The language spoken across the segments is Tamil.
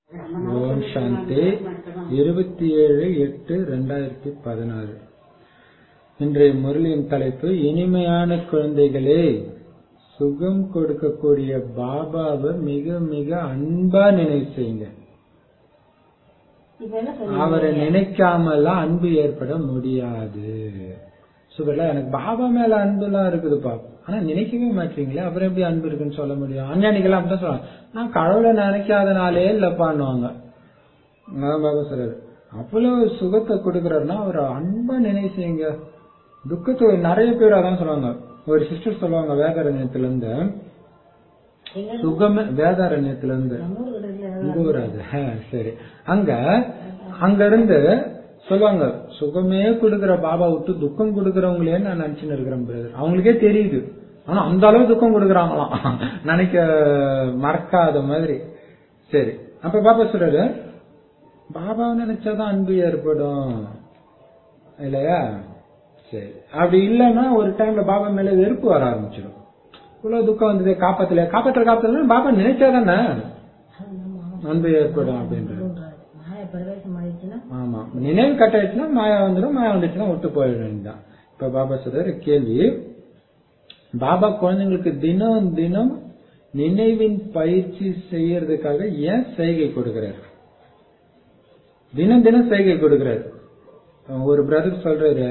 ஓம் சாந்தி இருபத்தி ஏழு எட்டு ரெண்டாயிரத்தி பதினாறு இன்றைய முரளியின் தலைப்பு இனிமையான குழந்தைகளே சுகம் கொடுக்கக்கூடிய பாபாவை மிக மிக அன்பா நினைவு செய்யுங்க இப்ப என்ன சொல்றீங்க? அவரை நினைக்காமலாம் அன்பு ஏற்பட முடியாது சுபர்ல எனக்கு பாபா மேல அன்புலாம் இருக்குதுப்பா ஆனா நினைக்கவே மாட்டீங்களே அப்புறம் எப்படி அன்பு இருக்குன்னு சொல்ல முடியும் அஞ்ஞானிகள் அப்படிதான் சொல்லுவாங்க நான் கடவுளை நினைக்காதனாலே இல்லப்பான்னுவாங்க அதான் பாபா சொல்றாரு அவ்வளவு சுகத்தை கொடுக்கறாருன்னா அவர் அன்பா நினைவு செய்யுங்க துக்கத்தை நிறைய பேர் அதான் சொல்லுவாங்க ஒரு சிஸ்டர் சொல்லுவாங்க வேதாரண்யத்துல இருந்து எங்க சுகமே வேதாரண்யத்துல இருந்து நம்ம ஊர் கடையில உங்க ஊர் அது ஆ, சரி அங்க அங்க இருந்து சொல்லுவாங்க சுகமே கொடுக்கிற பாபா விட்டு துக்கம் கொடுக்கறவங்களே நான் நினைச்சுன்னு இருக்கிறேன் பிரதர் அவங்களுக்கே தெரியுது ஆனா அந்த அளவு துக்கம் கொடுக்கறாங்களாம் நினைக்க மறக்காத மாதிரி சரி அப்ப பாபா சொல்றாரு பாபாவை நினைச்சாதான் அன்பு ஏற்படும் இல்லையா சரி அப்படி இல்லைன்னா ஒரு டைம்ல பாபா மேல வெறுப்பு வர ஆரம்பிச்சிடும் இவ்வளவு துக்கம் வந்தது காப்பாத்தல காப்பாத்தல காப்பாத்தல பாபா நினைச்சாதானே அன்பு ஏற்படும் அப்படின்றது மாய பிரவேசம் ஆயிடுச்சுன்னா ஆமா நினைவு கட்டாயிடுச்சுன்னா மாயா வந்துடும் மாயா வந்துச்சுன்னா விட்டு போயிட வேண்டியதுதான் இப்ப பாபா சொல்றாரு கேள்வி பாபா குழந்தைங்களுக்கு தினம் தினம் நினைவின் பயிற்சி செய்யறதுக்காக ஏன் செய்கை கொடுக்கிறாரு தினம் தினம் செய்கை கொடுக்கிறாரு ஒரு பிரதர் சொல்றாரு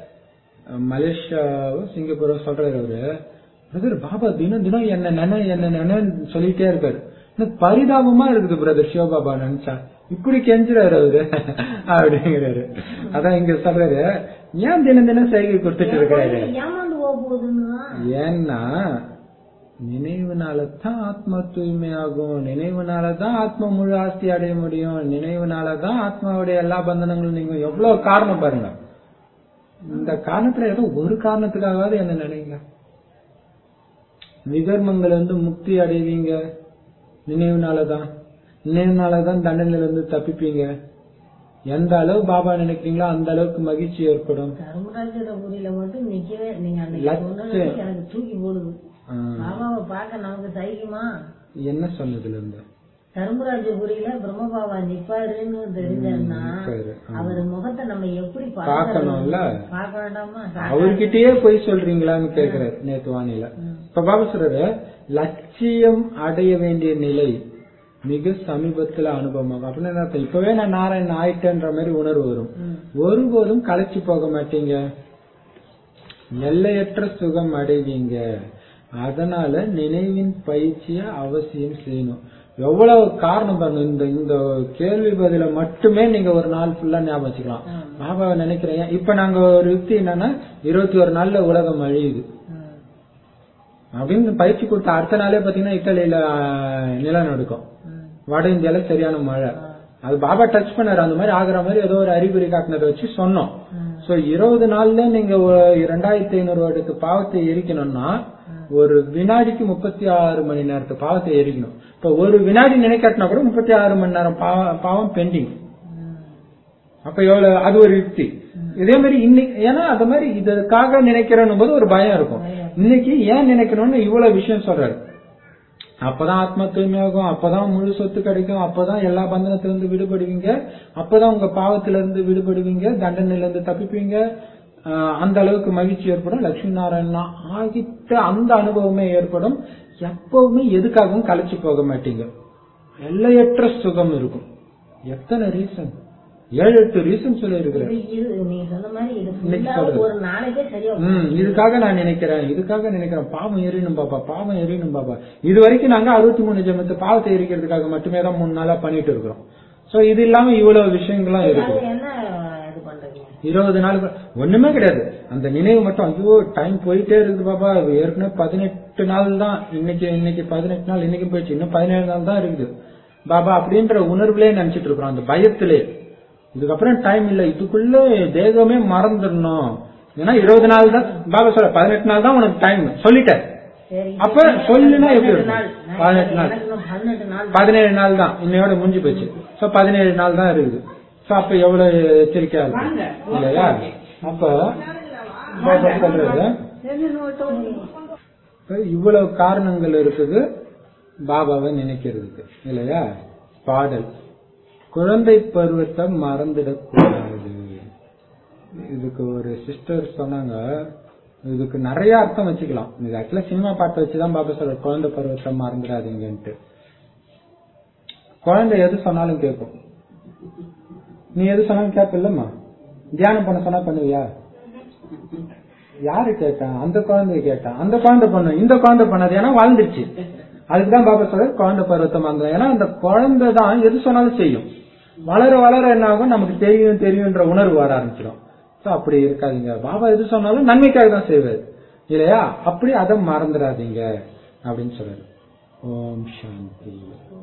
மலேசியாவோ சிங்கப்பூரோ சொல்றாரு அவரு பிரதர் பாபா தினம் தினம் என்ன நினை என்ன நினைன்னு சொல்லிட்டே இருக்காரு எனக்கு பரிதாபமா இருக்குது பிரதர் சிவபாபா நினைச்சா இப்படி கெஞ்சுறாரு அவரு அப்படிங்கிறாரு அதான் இங்க சொல்றாரு ஏன் தினம் தினம் செய்கை கொடுத்துட்டு இருக்கிறாரு ஏமாந்து போக போகுதுன்னா ஏன்னா நினைவுனால தான் ஆத்மா தூய்மையாகும் நினைவுனால தான் ஆத்மா முழு ஆஸ்தி அடைய முடியும் நினைவுனால தான் ஆத்மாவுடைய எல்லா பந்தனங்களும் நீங்க எவ்வளவு காரணம் பாருங்க இந்த காரணத்துல ஏதோ ஒரு காரணத்துக்காகவாவது என்ன நினைங்க விகர்மங்கள் வந்து முக்தி அடைவீங்க நினைவுனாலதான் நினைவுனாலதான் தண்டனையில இருந்து தப்பிப்பீங்க எந்த அளவு பாபா நினைக்கிறீங்களோ அந்த அளவுக்கு மகிழ்ச்சி ஏற்படும் தர்மராஜபுரியில மட்டும் நிக்கவே நீங்க அன்னைக்கு லட்சம். சொன்னது எனக்கு தூக்கி போடுது ஆ, பாபாவை பார்க்க நமக்கு சகிக்குமா என்ன சொன்னதுல இருந்து தர்மராஜபுரியில பிரம்மபாபா நிப்பாருன்னு தெரிஞ்சா நிப்பாரு, ஆமா. அவர் முகத்தை நம்ம எப்படி பார்க்கணும்ல? பார்க்க வேண்டாமா அவர்கிட்டயே போய் சொல்றீங்களான்னு கேக்குறாரு நேத்து வானில இப்ப பாபா சொல்றாரு லட்சியம் அடைய வேண்டிய நிலை மிக சமீபத்துல அனுபவமாகும் அப்படின்னு என்ன அர்த்தம்? இப்பவே நான் நாராயணன் ஆயிட்டேன்ற மாதிரி உணர்வு வரும் ம். ஒருபோதும் களைச்சு போக மாட்டீங்க எல்லையற்ற சுகம் அடைவீங்க அதனால நினைவின் பயிற்சியை அவசியம் செய்யணும் எவ்வளவு காரணம் பாருங்க இந்த இந்த கேள்வி பதில மட்டுமே நீங்க ஒரு நாள் ஃபுல்லா ஞாபகம் வச்சுக்கலாம் பாபாவை நினைக்கிறேன் இப்ப நாங்க ஒரு யுக்தி என்னன்னா இருபத்தி ஒரு நாள்ல உலகம் அழியுது ம். அப்படின்னு பயிற்சி கொடுத்த அடுத்த நாளே பாத்தீங்கன்னா இத்தாலியில ஆஹ், நிலநடுக்கம் ம். வட இந்தியால சரியான மழை அது பாபா டச் பண்ணாரு அந்த மாதிரி ஆகுற மாதிரி ஏதோ ஒரு அறிகுறி காட்டினதை வச்சு சொன்னோம் ம். சோ இருபது நாள்ல நீங்க ஒரு இரண்டாயிரத்தி ஐநூறு வருடத்து பாவத்தை எரிக்கணும்னா ஒரு வினாடிக்கு முப்பத்தி ஆறு மணி நேரத்து பாவத்தை எரிக்கணும் இப்ப ஒரு வினாடி நினைக்காட்டினா கூட முப்பத்தி ஆறு மணி நேரம் பாவ- பாவம் பெண்டிங் ம். அப்ப எவ்வளவு அது ஒரு யுக்தி இதே மாதிரி இன்னைக்கு ஏன்னா அந்த மாதிரி இதற்காக நினைக்கிறோம் போது ஒரு பயம் இருக்கும் இன்னைக்கு ஏன் நினைக்கணும்னு இவ்வளவு விஷயம் சொல்றாரு அப்பதான் ஆத்மா தூய்மையாகும் அப்பதான் முழு சொத்து கிடைக்கும் அப்பதான் எல்லா பந்தனத்திலிருந்து விடுபடுவீங்க அப்பதான் உங்க பாவத்திலிருந்து இருந்து விடுபடுவீங்க தண்டனையில இருந்து தப்பிப்பீங்க ஆஹ் அந்த அளவுக்கு மகிழ்ச்சி ஏற்படும் லட்சுமி நாராயணா ஆகிட்ட அந்த அனுபவமே ஏற்படும் எப்பவுமே எதுக்காகவும் கலைச்சு போக மாட்டீங்க எல்லையற்ற சுகம் இருக்கும் எத்தனை ரீசன் ஏழு எட்டு ரீசன் சொல்லி இருக்கிறேன் இது இது நீங்க சொன்ன மாதிரி இது இன்னைக்கு full ஆ சொல்றது. ஒரு நாளைக்கே சரியா ம் இதுக்காக நான் நினைக்கிறேன் இதுக்காக நினைக்கிறேன் பாவம் எரியணும் பாப்பா பாவம் எரியணும் பாப்பா இது வரைக்கும் நாங்க அறுபத்தி மூணு ஜென்மத்து பாவத்தை எரிக்கிறதுக்காக மட்டுமே தான் மூணு நாளா பண்ணிட்டு இருக்கிறோம் சோ இது இல்லாம இவ்வளவு விஷயங்கள்லாம் இருக்கு அது என்ன இது பண்றீங்க இருபது நாள் ஒண்ணுமே கிடையாது அந்த நினைவு மட்டும் ஐயோ டைம் போயிட்டே இருக்குது பாப்பா இது ஏற்கனவே பதினெட்டு நாள் தான் இன்னைக்கு இன்னைக்கு பதினெட்டு நாள் இன்னைக்கு போயிடுச்சு இன்னும் பதினேழு நாள் தான் இருக்குது பாபா அப்படின்ற உணர்வுலயே நினைச்சிட்டு இருக்கிறோம் அந்த பயத்திலே இதுக்கப்புறம் டைம் இல்ல இதுக்குள்ள தேகமே மறந்துடணும் ஏன்னா இருபது நாள் தான் பாபா சொல்ற பதினெட்டு நாள் தான் உனக்கு டைம் சொல்லிட்டேன் சரி அப்ப சொல்லுனா எப்படி பதினெட்டு இருக்கும்? நாள் பதினெட்டு நாள். எனக்கு இன்னும் பதினெட்டு நாள் பதினேழு நாள் தான் இன்னையோட முடிஞ்சு போச்சு சோ பதினேழு நாள் தான் இருக்குது சோ அப்ப எவ்வளவு எச்சரிக்கையா இருக்கு இல்லையா அப்ப பாபா சொல்றது இப்ப இவ்வளவு காரணங்கள் இருக்குது பாபாவை நினைக்கிறதுக்கு இல்லையா பாடல் குழந்தை பருவத்தை மறந்துடக்கூடாது இதுக்கு ஒரு சிஸ்டர் சொன்னாங்க இதுக்கு நிறைய அர்த்தம் வச்சுக்கலாம் இது ஆக்சுவலா சினிமா பாட்டை வச்சுதான் பாபா சொல்ற குழந்தை பருவத்தை மறந்துடாதீங்கன்ட்டு குழந்தை எது சொன்னாலும் கேட்கும் நீ எது சொன்னாலும் கேட்பில்லம்மா தியானம் பண்ண சொன்னா பண்ணுவியா யாரு கேட்டான் அந்த குழந்தைய கேட்டான் அந்த குழந்தை பண்ணு இந்த குழந்தை பண்ணது ஏன்னா வாழ்ந்துருச்சு அதுக்குதான் பாபா சொல்ற குழந்தை பருவத்தை மறந்துடும் ஏன்னா அந்த குழந்தை தான் எது சொன்னாலும் செய்யும் வளர வளர என்ன ஆகும் நமக்கு தெரியும் தெரியும்ன்ற உணர்வு வர ஆரம்பிச்சிடும் சோ அப்படி இருக்காதீங்க பாபா எது சொன்னாலும் நன்மைக்காக தான் செய்வார் இல்லையா அப்படி அதை மறந்துடாதீங்க அப்படின்னு சொல்றாரு ஓம் சாந்தி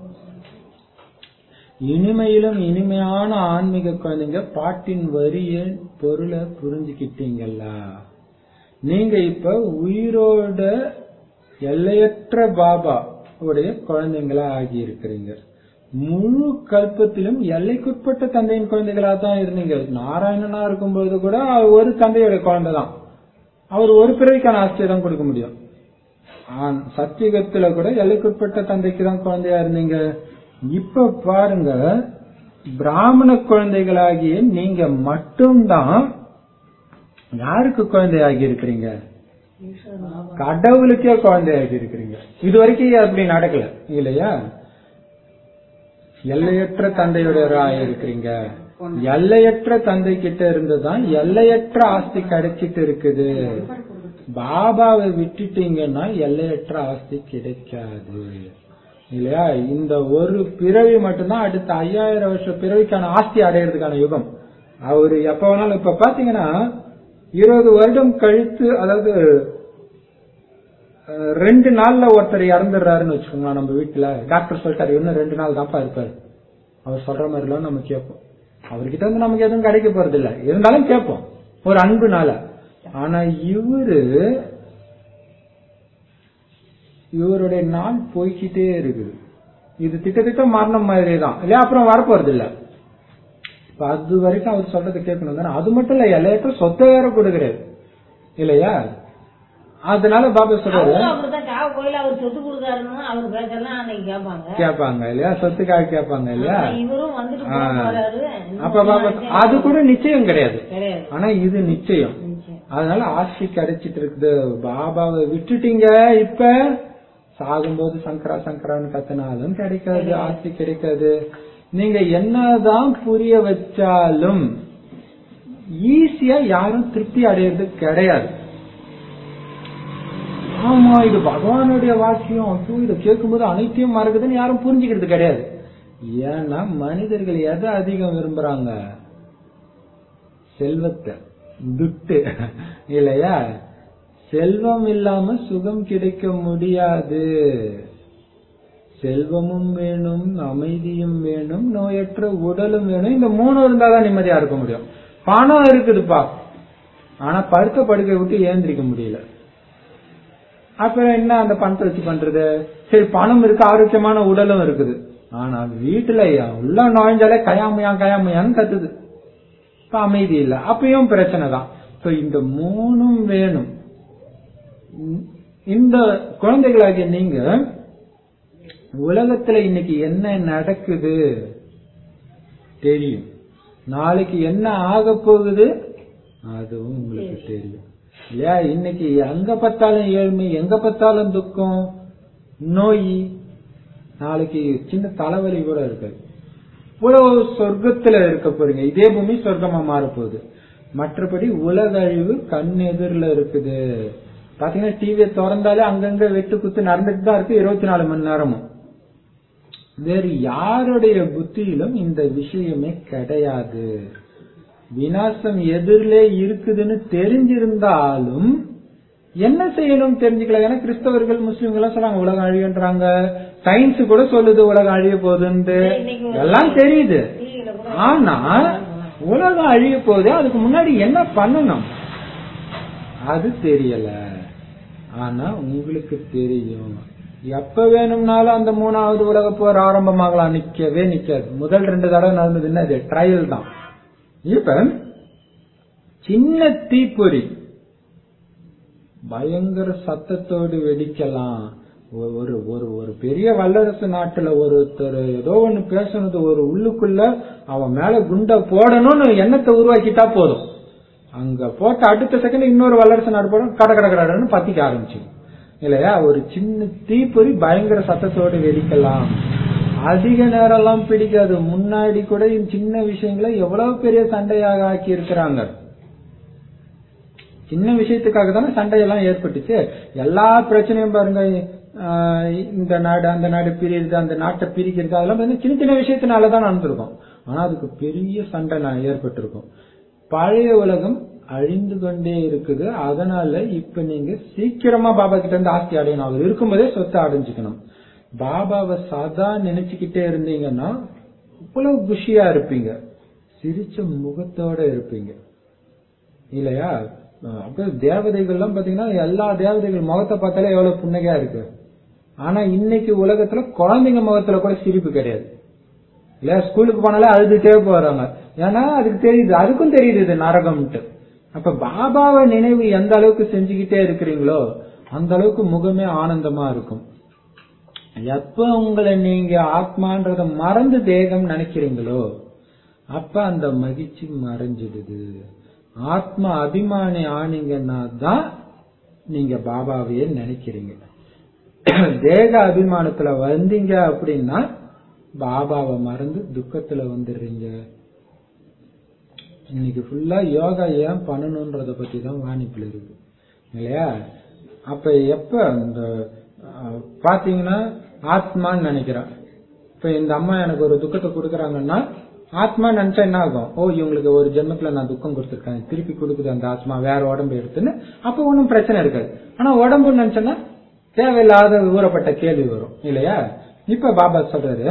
இனிமையிலும் இனிமையான ஆன்மீக குழந்தைங்க பாட்டின் வரிய பொருளை புரிஞ்சுக்கிட்டீங்களா நீங்க இப்ப உயிரோட எல்லையற்ற பாபா உடைய குழந்தைங்களா ஆகி இருக்கிறீங்க முழு கல்பத்திலும் எல்லைக்குட்பட்ட தந்தையின் குழந்தைகளா தான் இருந்தீங்க நாராயணனா இருக்கும்போது கூட அவர் ஒரு தந்தையோட குழந்தை தான் அவர் ஒரு பிறவிக்கான ஆஸ்தியை தான் கொடுக்க முடியும் ஆன் சத்தியுகத்துல கூட எல்லைக்குட்பட்ட தந்தைக்கு தான் குழந்தையா இருந்தீங்க இப்ப பாருங்க பிராமண குழந்தைகளாகிய நீங்க மட்டும்தான் யாருக்கு குழந்தையாகி இருக்கிறீங்க கடவுளுக்கே குழந்தையாகி இருக்கிறீங்க இது வரைக்கும் அப்படி நடக்கல இல்லையா எல்லையற்ற தந்தையுடையவராக இருக்கிறீங்க எல்லையற்ற தந்தை கிட்ட இருந்துதான் எல்லையற்ற ஆஸ்தி கிடைச்சிட்டு இருக்குது பாபாவை விட்டுட்டீங்கன்னா எல்லையற்ற ஆஸ்தி கிடைக்காது இல்லையா இந்த ஒரு பிறவி மட்டும்தான் அடுத்த ஐயாயிரம் வருஷம் பிறவிக்கான ஆஸ்தி அடையிறதுக்கான யுகம் அவரு எப்ப வேணாலும் இப்ப பாத்தீங்கன்னா இருபது வருடம் கழித்து அதாவது அஹ், ரெண்டு நாள்ல ஒருத்தர் இறந்துடுறாருன்னு வச்சுக்கோங்களேன் நம்ம வீட்டுல டாக்டர் சொல்லிட்டாரு இன்னும் ரெண்டு நாள் தான்ப்பா இருப்பாரு அவர் சொல்ற மாதிரி எல்லாம் நம்ம கேட்போம் அவர்கிட்ட வந்து நமக்கு எதுவும் கிடைக்க போறது இல்ல இருந்தாலும் கேட்போம் ஒரு அன்புனால ஆனா இவரு இவருடைய நாள் போய்கிட்டே இருக்குது இது திட்டத்திட்ட மரணம் மாதிரி தான் இல்லையா அப்புறம் வரப்போறது இல்ல இப்ப அது வரைக்கும் அவர் சொல்றது கேட்கணும் தானே அது மட்டும் இல்ல எல்லாருக்கும் சொத்தை வேற கொடுக்குறாரு இல்லையா அதனால பாபா சொல்றாரு அவரும் அப்படிதான் காவ கோயில அவர் சொத்து கொடுக்காருன்னு அவர் பேச்செல்லாம் அன்னைக்கு கேட்பாங்க கேட்பாங்க இல்லையா சொத்துக்காக கேட்பாங்க இல்லையா ஆனா இவரும் வந்துட்டு ஆ. போறாரு அப்ப பாபா அது கூட நிச்சயம் கிடையாது கிடையாது ஆனா இது நிச்சயம் நிச்சயம். அதனால ஆட்சி கிடைச்சிட்டு இருக்குது பாபாவை விட்டுட்டீங்க இப்ப சாகும்போது சங்கரா சங்கரான்னு கத்தினாலும் கிடைக்காது ஆட்சி கிடைக்காது நீங்க என்னதான் புரிய வச்சாலும் ஈஸியா யாரும் திருப்தி அடையிறது கிடையாது ஆமா இது பகவானுடைய வாக்கியம் ஐயோ, இதை கேட்கும்போது அனைத்தையும் மறக்குதுன்னு யாரும் புரிஞ்சுக்கிறது கிடையாது ஏன்னா மனிதர்கள் எதை அதிகம் விரும்புறாங்க செல்வத்தை துட்டு இல்லையா செல்வம் இல்லாம சுகம் கிடைக்க முடியாது செல்வமும் வேணும் அமைதியும் வேணும் நோயற்ற உடலும் வேணும் இந்த மூணு இருந்தாதான் நிம்மதியா இருக்க முடியும் பணம் இருக்குதுப்பா ஆனா படுத்த படுக்கை விட்டு ஏந்திரிக்க முடியல அப்புறம் என்ன அந்த பணத்தை வச்சு பண்றது சரி பணம் இருக்கு ஆரோக்கியமான உடலும் இருக்குது ஆனா வீட்டுல உள்ள நுழைஞ்சாலே கயாமையா கயாமையான்னு கத்துது இப்ப அமைதி இல்ல அப்பயும் பிரச்சனை தான் So, இந்த மூணும் வேணும் உம், இந்த குழந்தைகளாகிய நீங்க உலகத்துல இன்னைக்கு என்ன நடக்குது தெரியும் நாளைக்கு என்ன ஆக போகுது அதுவும் உங்களுக்கு தெரியும் இல்லையா இன்னைக்கு எங்க பார்த்தாலும் ஏழ்மை எங்க பார்த்தாலும் துக்கம் நோய் நாளைக்கு சின்ன தலைவலி கூட இருக்காது இவ்வளவு சொர்க்கத்துல இருக்க போறீங்க இதே பூமி சொர்க்கமா மாற போகுது மற்றபடி உலக அழிவு கண் எதிரில் இருக்குது பாத்தீங்கன்னா டிவியை திறந்தாலே அங்கங்க வெட்டு குத்து நடந்துட்டு தான் இருக்கு இருபத்தி நாலு மணி நேரமும் வேறு யாருடைய புத்தியிலும் இந்த விஷயமே கிடையாது வினாசம் எதிரிலே இருக்குதுன்னு தெரிஞ்சிருந்தாலும் என்ன செய்யணும் தெரிஞ்சுக்கல ஏன்னா கிறிஸ்தவர்கள் முஸ்லிம்கள் எல்லாம் சொல்றாங்க உலகம் அழியன்றாங்க சயின்ஸ் கூட சொல்லுது உலகம் அழிய போகுதுன்ட்டு எல்லாம் தெரியுது டிவியில கூட ஆனா உலகம் அழிய போகுது அதுக்கு முன்னாடி என்ன பண்ணணும் அது தெரியல ஆனா உங்களுக்கு தெரியும் எப்ப வேணும்னாலும் அந்த மூணாவது உலக போர் ஆரம்பமாகலாம் நிக்கவே நிக்காது முதல் ரெண்டு தடவை நடந்ததுன்னா இது ட்ரையல் தான் இப்ப சின்ன தீப்பொறி பயங்கர சத்தத்தோடு வெடிக்கலாம் ஒ- ஒரு ஒரு ஒரு பெரிய வல்லரசு நாட்டுல ஒருத்தர் ஏதோ ஒண்ணு பேசுனது ஒரு உள்ளுக்குள்ள அவன் மேல குண்ட போடணும்னு எண்ணத்தை உருவாக்கிட்டா போதும் அங்க போட்ட அடுத்த செகண்ட் இன்னொரு வல்லரசு நாடு போடும் கட கட கடன்னு பத்திக்க ஆரம்பிச்சிடும் இல்லையா ஒரு சின்ன தீப்பொறி பயங்கர சத்தத்தோடு வெடிக்கலாம் அதிக நேரம்லாம் பிடிக்காது முன்னாடி கூட இந்த சின்ன விஷயங்களை எவ்வளவு பெரிய சண்டையாக ஆக்கி இருக்கிறாங்க சின்ன விஷயத்துக்காக தானே சண்டையெல்லாம் ஏற்பட்டுச்சு எல்லா பிரச்சனையும் பாருங்க ஆஹ் இந்த நாடு அந்த நாடு பிரியுது அந்த நாட்டை பிரிக்கிறது அதெல்லாம் வந்து சின்ன சின்ன விஷயத்தினால தான் நடந்திருக்கும் ஆனா அதுக்கு பெரிய சண்டை நான் ஏற்பட்டிருக்கும் பழைய உலகம் அழிந்து கொண்டே இருக்குது அதனால இப்ப நீங்க சீக்கிரமா பாபா கிட்ட இருந்து ஆஸ்தி அடையணும் அவர் இருக்கும்போதே சொத்தை அடைஞ்சுக்கணும் பாபாவை சதா நினைச்சுக்கிட்டே இருந்தீங்கன்னா இவ்வளவு குஷியா இருப்பீங்க சிரிச்ச முகத்தோட இருப்பீங்க இல்லையா அஹ் அப்ப தேவதைகள்லாம் பாத்தீங்கன்னா எல்லா தேவதைகள் முகத்தை பார்த்தாலே எவ்வளவு புன்னகையா இருக்கு ஆனா இன்னைக்கு உலகத்துல குழந்தைங்க முகத்துல கூட சிரிப்பு கிடையாது இல்ல ஸ்கூலுக்கு போனாலே அழுதுட்டே போறாங்க ஏன்னா அதுக்கு தெரியுது அதுக்கும் தெரியுது இது நரகம்ட்டு அப்ப பாபாவை நினைவு எந்த அளவுக்கு செஞ்சுக்கிட்டே இருக்கிறீங்களோ அந்த அளவுக்கு முகமே ஆனந்தமா இருக்கும் எப்ப உங்களை நீங்க ஆத்மான்றத மறந்து தேகம் நினைக்கிறீங்களோ அப்ப அந்த மகிழ்ச்சி மறைஞ்சிடுது ஆத்ம அபிமானி ஆனீங்கன்னா தான் நீங்க பாபாவையே நினைக்கிறீங்க தேக அபிமானத்துல வந்தீங்க அப்படின்னா பாபாவை மறந்து துக்கத்துல வந்துடுறீங்க இன்னைக்கு ஃபுல்லா யோகா ஏன் பண்ணணும்ன்றத பத்தி தான் வாணிப்புல இருக்கு இல்லையா அப்ப எப்ப இந்த அஹ், பாத்தீங்கன்னா ஆத்மான்னு நினைக்கிறேன் இப்ப இந்த அம்மா எனக்கு ஒரு துக்கத்தை கொடுக்கறாங்கன்னா ஆத்மா நினைச்சா என்ன ஆகும் ஓ இவங்களுக்கு ஒரு ஜென்மத்துல நான் துக்கம் கொடுத்துருக்கேன் திருப்பி கொடுக்குது அந்த ஆத்மா வேற உடம்பு எடுத்துன்னு அப்ப ஒன்றும் பிரச்சனை இருக்காது ஆனா உடம்பு நினைச்சேன்னா தேவையில்லாத ஊறப்பட்ட கேள்வி வரும் இல்லையா இப்ப பாபா சொல்றாரு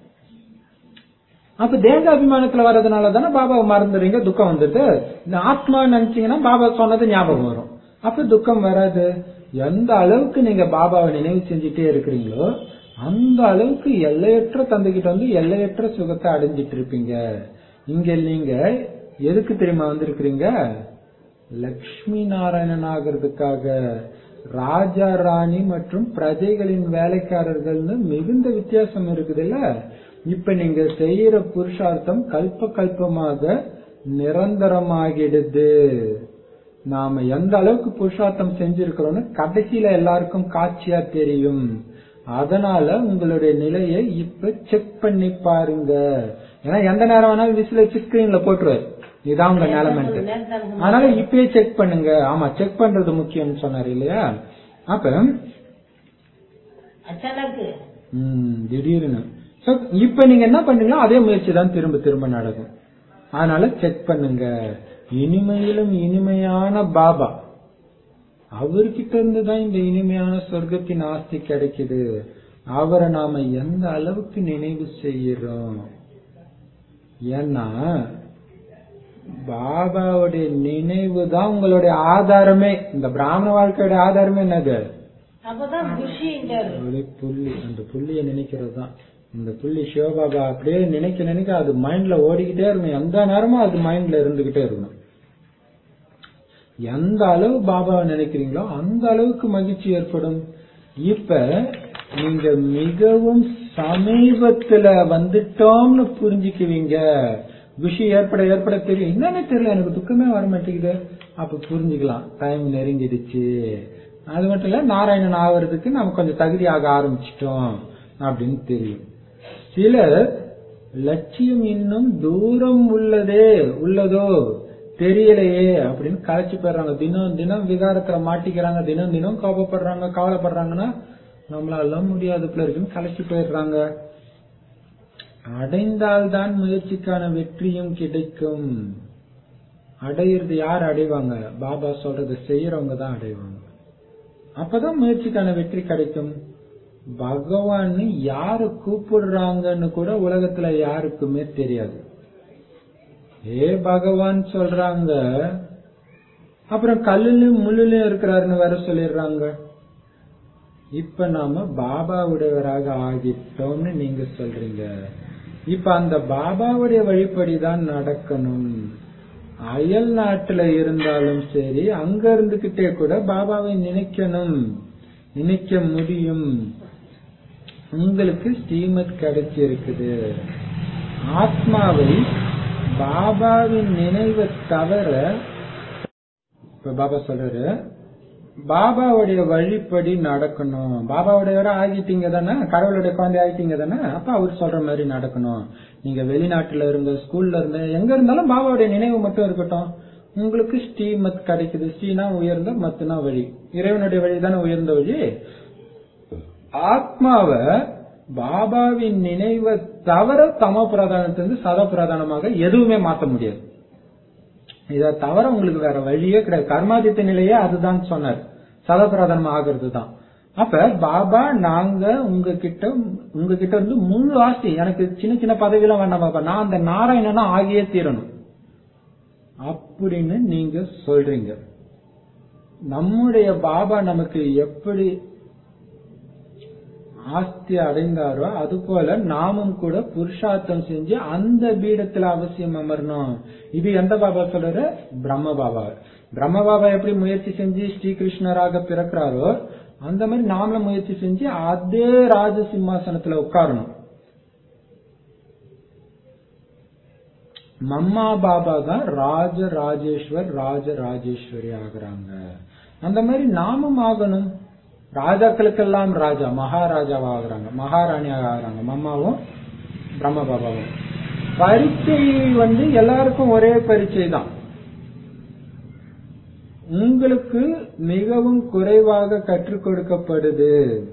அப்ப தேக அபிமானத்துல வர்றதுனால தானே பாபாவை மறந்துடுறீங்க துக்கம் வந்துடுது இந்த ஆத்மா நினைச்சீங்கன்னா பாபா சொன்னது ஞாபகம் வரும் அப்ப துக்கம் வராது எந்த அளவுக்கு நீங்க பாபாவை நினைவு செஞ்சுட்டே இருக்கிறீங்களோ அந்த அளவுக்கு எல்லையற்ற தந்தைகிட்ட வந்து எல்லையற்ற சுகத்தை அடைஞ்சிட்டு இருப்பீங்க இங்க நீங்க எதுக்கு தெரியுமா வந்திருக்கிறீங்க லக்ஷ்மி நாராயணன் ஆகிறதுக்காக ராஜா ராணி மற்றும் பிரஜைகளின் வேலைக்காரர்கள்னு மிகுந்த வித்தியாசம் இருக்குதுல்ல இப்ப நீங்க செய்யற புருஷார்த்தம் கல்ப கல்பமாக நிரந்தரமாகிடுது நாம எந்த அளவுக்கு புருஷார்த்தம் செஞ்சிருக்கிறோம்னு கடைசியில எல்லாருக்கும் காட்சியா தெரியும் அதனால உங்களுடைய நிலையை இப்ப செக் பண்ணி பாருங்க ஏன்னா எந்த நேரம் வேணாலும் விசில ஸ்கிரீன்ல போட்டுருவாரு இதான் உங்க நிலைமைன்ட்டு அதனால இப்பயே செக் பண்ணுங்க ஆமா செக் பண்றது முக்கியம்னு சொன்னாரு இல்லையா அப்ப அச்சானக்கு ம், திடீர்னு So, இப்ப நீங்க என்ன பண்றீங்களோ அதே முயற்சி தான் திரும்ப திரும்ப நடக்கும் அதனால செக் பண்ணுங்க இனிமையிலும் இனிமையான பாபா அவர்கிட்ட இருந்து தான் இந்த இனிமையான சொர்க்கத்தின் ஆஸ்தி கிடைக்குது அவரை நாம எந்த அளவுக்கு நினைவு செய்யறோம் ஏன்னா பாபாவுடைய நினைவு தான் உங்களுடைய ஆதாரமே இந்த பிராமண வாழ்க்கையோட ஆதாரமே என்னது அப்பதான் குஷின்றாரு ஒளி புள்ளி அந்த புள்ளிய நினைக்கிறது தான் இந்த புள்ளி சிவபாபா அப்படியே நினைக்க நினைக்க அது மைண்ட்ல ஓடிக்கிட்டே இருக்கணும் எந்த நேரமும் அது மைண்ட்ல இருந்துகிட்டே இருக்கணும் எந்த அளவு பாபாவை நினைக்கிறீங்களோ அந்த அளவுக்கு மகிழ்ச்சி ஏற்படும் இப்ப நீங்க மிகவும் சமீபத்துல வந்துட்டோம்னு புரிஞ்சுக்குவீங்க குஷி ஏற்பட ஏற்பட தெரியும் என்னன்னு தெரியல எனக்கு துக்கமே வர மாட்டேங்குது அப்ப புரிஞ்சுக்கலாம் டைம் நெருங்கிடுச்சு அது மட்டும் இல்ல நாராயணன் ஆவறதுக்கு நம்ம கொஞ்சம் தகுதியாக ஆரம்பிச்சிட்டோம் அப்படின்னு தெரியும் சிலர் லட்சியம் இன்னும் தூரம் உள்ளதே உள்ளதோ தெரியலையே அப்படின்னு களைச்சு போயிடுறாங்க தினம் தினம் விகாரத்துல மாட்டிக்கிறாங்க தினம் தினம் கோபப்படுறாங்க கவலைப்படுறாங்கன்னா நம்மளால முடியாது பிள்ளை இருக்குன்னு களைச்சு போயிடுறாங்க அடைந்தால்தான் முயற்சிக்கான வெற்றியும் கிடைக்கும் அடையிறது யார் அடைவாங்க பாபா சொல்றது செய்யறவங்க தான் அடைவாங்க அப்பதான் முயற்சிக்கான வெற்றி கிடைக்கும் பகவான் யாரு கூப்பிடுறாங்கன்னு கூட உலகத்துல யாருக்குமே தெரியாது ஏ பகவான் சொல்றாங்க அப்புறம் கல்லுலயும் முள்ளுலயும் இருக்கிறாருன்னு வேற சொல்லிடுறாங்க இப்ப நாம பாபாவுடையவராக ஆகிட்டோம்னு நீங்க சொல்றீங்க இப்ப அந்த பாபாவுடைய வழிப்படிதான் நடக்கணும் அயல் நாட்டுல இருந்தாலும் சரி அங்க இருந்துகிட்டே கூட பாபாவை நினைக்கணும் நினைக்க முடியும் உங்களுக்கு ஸ்ரீமத் கிடைச்சிருக்குது ஆத்மாவை பாபாவின் நினைவை தவிர இப்ப பாபா சொல்றாரு பாபாவுடைய வழிப்படி நடக்கணும் பாபாவுடைய ஆகிட்டீங்க தானே கடவுளுடைய குழந்தை ஆகிட்டீங்க தானே அப்ப அவர் சொல்ற மாதிரி நடக்கணும் நீங்க வெளிநாட்டுல இருங்க ஸ்கூல்ல இருந்த எங்க இருந்தாலும் பாபாவுடைய நினைவு மட்டும் இருக்கட்டும் உங்களுக்கு ஸ்ரீமத் கிடைக்குது ஸ்ரீனா உயர்ந்த மத்துனா வழி இறைவனுடைய வழி தானே உயர்ந்த வழி ஆத்மாவை பாபாவின் நினைவை தவிர தம பிரதானத்திலிருந்து சத பிரதானமாக எதுவுமே மாத்த முடியாது இதை தவிர உங்களுக்கு வேற வழியே கிடையாது கர்மாதித்த நிலையே அதுதான் சொன்னார் சதப்பிரதானம் ஆகிறது தான் அப்ப பாபா நாங்க உங்ககிட்ட உங்ககிட்ட இருந்து முழு ஆஸ்தி எனக்கு சின்ன சின்ன பதவியெல்லாம் வேண்டாம் பாபா நான் அந்த நாராயணனா ஆகியே தீரணும் அப்படின்னு நீங்க சொல்றீங்க நம்முடைய பாபா நமக்கு எப்படி ஆஸ்தி அடைந்தாரோ அது போல நாமும் கூட புருஷார்த்தம் செஞ்சு அந்த பீடத்துல அவசியம் அமரணும் இது எந்த பாபா சொல்றாரு பிரம்ம பாபா பிரம்ம பாபா எப்படி முயற்சி செஞ்சு ஸ்ரீகிருஷ்ணராக பிறக்கிறாரோ அந்த மாதிரி நாமளும் முயற்சி செஞ்சு அதே ராஜ சிம்மாசனத்துல உட்காரணும் மம்மா பாபா தான் ராஜ ராஜேஸ்வர் ராஜ ராஜேஸ்வரி ஆகுறாங்க அந்த மாதிரி நாமும் ஆகணும் ராஜாக்களுக்கெல்லாம் ராஜா மகாராஜாவா ஆகுறாங்க மகாராணியாக ஆகுறாங்க மம்மாவும் பிரம்ம பாபாவும் பரீட்சை வந்து எல்லாருக்கும் ஒரே பரீட்சை தான் உங்களுக்கு மிகவும் குறைவாக கற்றுக் கொடுக்கப்படுது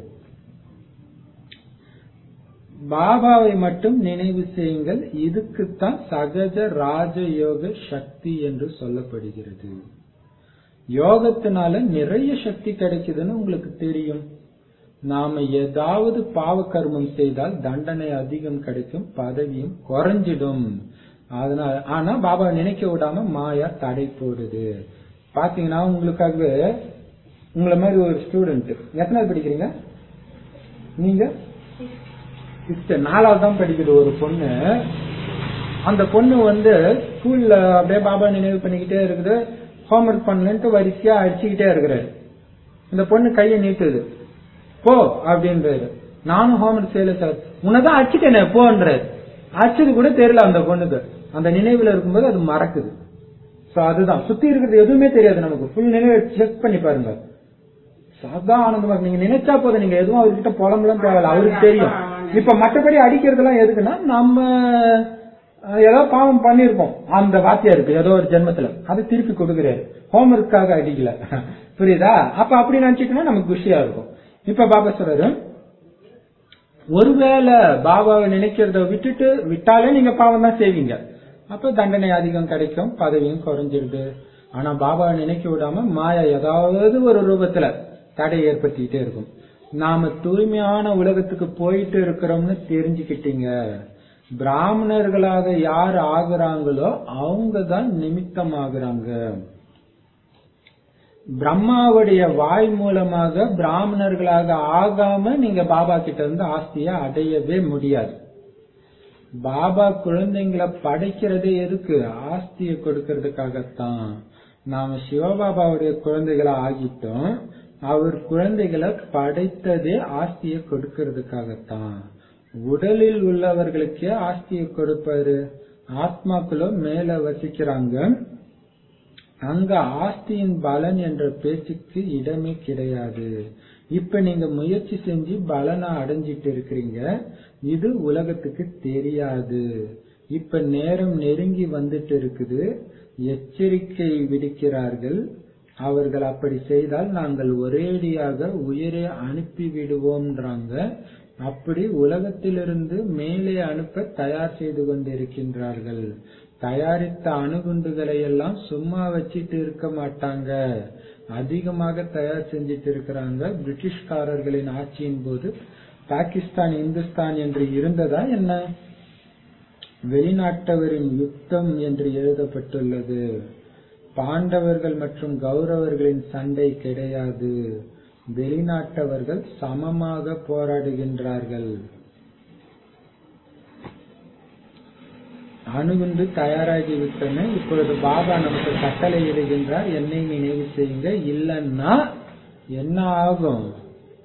பாபாவை மட்டும் நினைவு செய்யுங்கள் இதுக்குத்தான் சகஜ ராஜயோக சக்தி என்று சொல்லப்படுகிறது யோகத்தினால நிறைய சக்தி கிடைக்குதுன்னு உங்களுக்கு தெரியும் நாம ஏதாவது பாவ கர்மம் செய்தால் தண்டனை அதிகம் கிடைக்கும் பதவியும் குறைஞ்சிடும் அதனால ஆனா பாபா நினைக்க விடாம மாயா தடை போடுது பாத்தீங்கன்னா உங்களுக்காகவே உங்களை மாதிரி ஒரு ஸ்டூடெண்ட் எத்தனாவது படிக்கிறீங்க நீங்க சிக்ஸ்த் நாலாவது தான் படிக்குது ஒரு பொண்ணு அந்த பொண்ணு வந்து ஸ்கூல்ல அப்படியே பாபா நினைவு பண்ணிக்கிட்டே இருக்குது ஹோம்ஒர்க் பண்ணலன்ட்டு வரிசையா அடிச்சுக்கிட்டே இருக்கிறாரு இந்த பொண்ணு கையை நீட்டுது போ அப்படின்றாரு நானும் ஹோம்ஒர்க் செய்யல சார் உன்னதான் அடிச்சுட்டேனே போன்றாரு அடிச்சது கூட தெரியல அந்த பொண்ணுக்கு அந்த நினைவுல இருக்கும்போது அது மறக்குது சோ அதுதான் சுத்தி இருக்கிறது எதுவுமே தெரியாது நமக்கு ஃபுல் நினைவு செக் பண்ணி பாருங்க சதா ஆனந்தமா இருக்கு. நீங்க நினைச்சா போதும் நீங்க எதுவும் அவர்கிட்ட புலம்பலாம் தேவையில்ல அவருக்கு தெரியும் இப்ப மற்றபடி அடிக்கிறதெல்லாம் எதுக்குன்னா நம்ம அஹ், ஏதோ பாவம் பண்ணிருப்போம் அந்த வாத்தியாருக்கு ஏதோ ஒரு ஜென்மத்துல அது திருப்பி கொடுக்குறாரு ஹோம்ஒர்க்காக அடிக்கல புரியுதா அப்ப அப்படி நினைச்சிட்டோம்னா நமக்கு குஷியா இருக்கும் இப்ப பாபா சொல்றாரு ஒருவேளை பாபாவை நினைக்கிறத விட்டுட்டு விட்டாலே நீங்க பாவம் தான் செய்வீங்க அப்ப தண்டனை அதிகம் கிடைக்கும் பதவியும் குறைஞ்சிருது ஆனா பாபாவை நினைக்க விடாம மாயா ஏதாவது ஒரு ரூபத்துல தடை ஏற்படுத்திக்கிட்டே இருக்கும் நாம தூய்மையான உலகத்துக்கு போயிட்டு இருக்கிறோம்னு தெரிஞ்சுக்கிட்டீங்க பிராமணர்களாக யார் ஆகுறாங்களோ அவங்க தான் நிமித்தம் ஆகுறாங்க பிரம்மாவுடைய வாய் மூலமாக பிராமணர்களாக ஆகாம நீங்க பாபா கிட்ட இருந்து ஆஸ்திய அடையவே முடியாது பாபா குழந்தைங்களை படைக்கிறதே எதுக்கு ஆஸ்திய கொடுக்கறதுக்காகத்தான் நாம சிவபாபாவுடைய குழந்தைகளை ஆகிட்டோம் அவர் குழந்தைகளை படைத்ததே ஆஸ்திய கொடுக்கறதுக்காகத்தான் உடலில் உள்ளவர்களுக்கே ஆஸ்தியை கொடுப்பாரு ஆத்மாக்களோ மேல வசிக்கிறாங்க அங்க ஆஸ்தியின் பலன் என்ற பேச்சுக்கு இடமே கிடையாது இப்ப நீங்க முயற்சி செஞ்சு பலனை அடைஞ்சிட்டு இருக்கிறீங்க இது உலகத்துக்கு தெரியாது இப்ப நேரம் நெருங்கி வந்துட்டு இருக்குது எச்சரிக்கை விடுக்கிறார்கள் அவர்கள் அப்படி செய்தால் நாங்கள் ஒரேடியாக உயிரை அனுப்பி விடுவோம்ன்றாங்க அப்படி உலகத்திலிருந்து மேலே அனுப்ப தயார் செய்து கொண்டிருக்கின்றார்கள் தயாரித்த அணுகுண்டுகளை எல்லாம் சும்மா வச்சிட்டு இருக்க மாட்டாங்க அதிகமாக தயார் செஞ்சிட்டு இருக்கிறாங்க பிரிட்டிஷ்காரர்களின் ஆட்சியின் போது பாகிஸ்தான் இந்துஸ்தான் என்று இருந்ததா என்ன வெளிநாட்டவரின் யுத்தம் என்று எழுதப்பட்டுள்ளது பாண்டவர்கள் மற்றும் கௌரவர்களின் சண்டை கிடையாது வெளிநாட்டவர்கள் சமமாக போராடுகின்றார்கள் அணுகுண்டு தயாராகி விட்டன இப்பொழுது பாபா நமக்கு கட்டளை இடுகின்றார் என்னை நினைவு செய்யுங்க இல்லைன்னா என்ன ஆகும்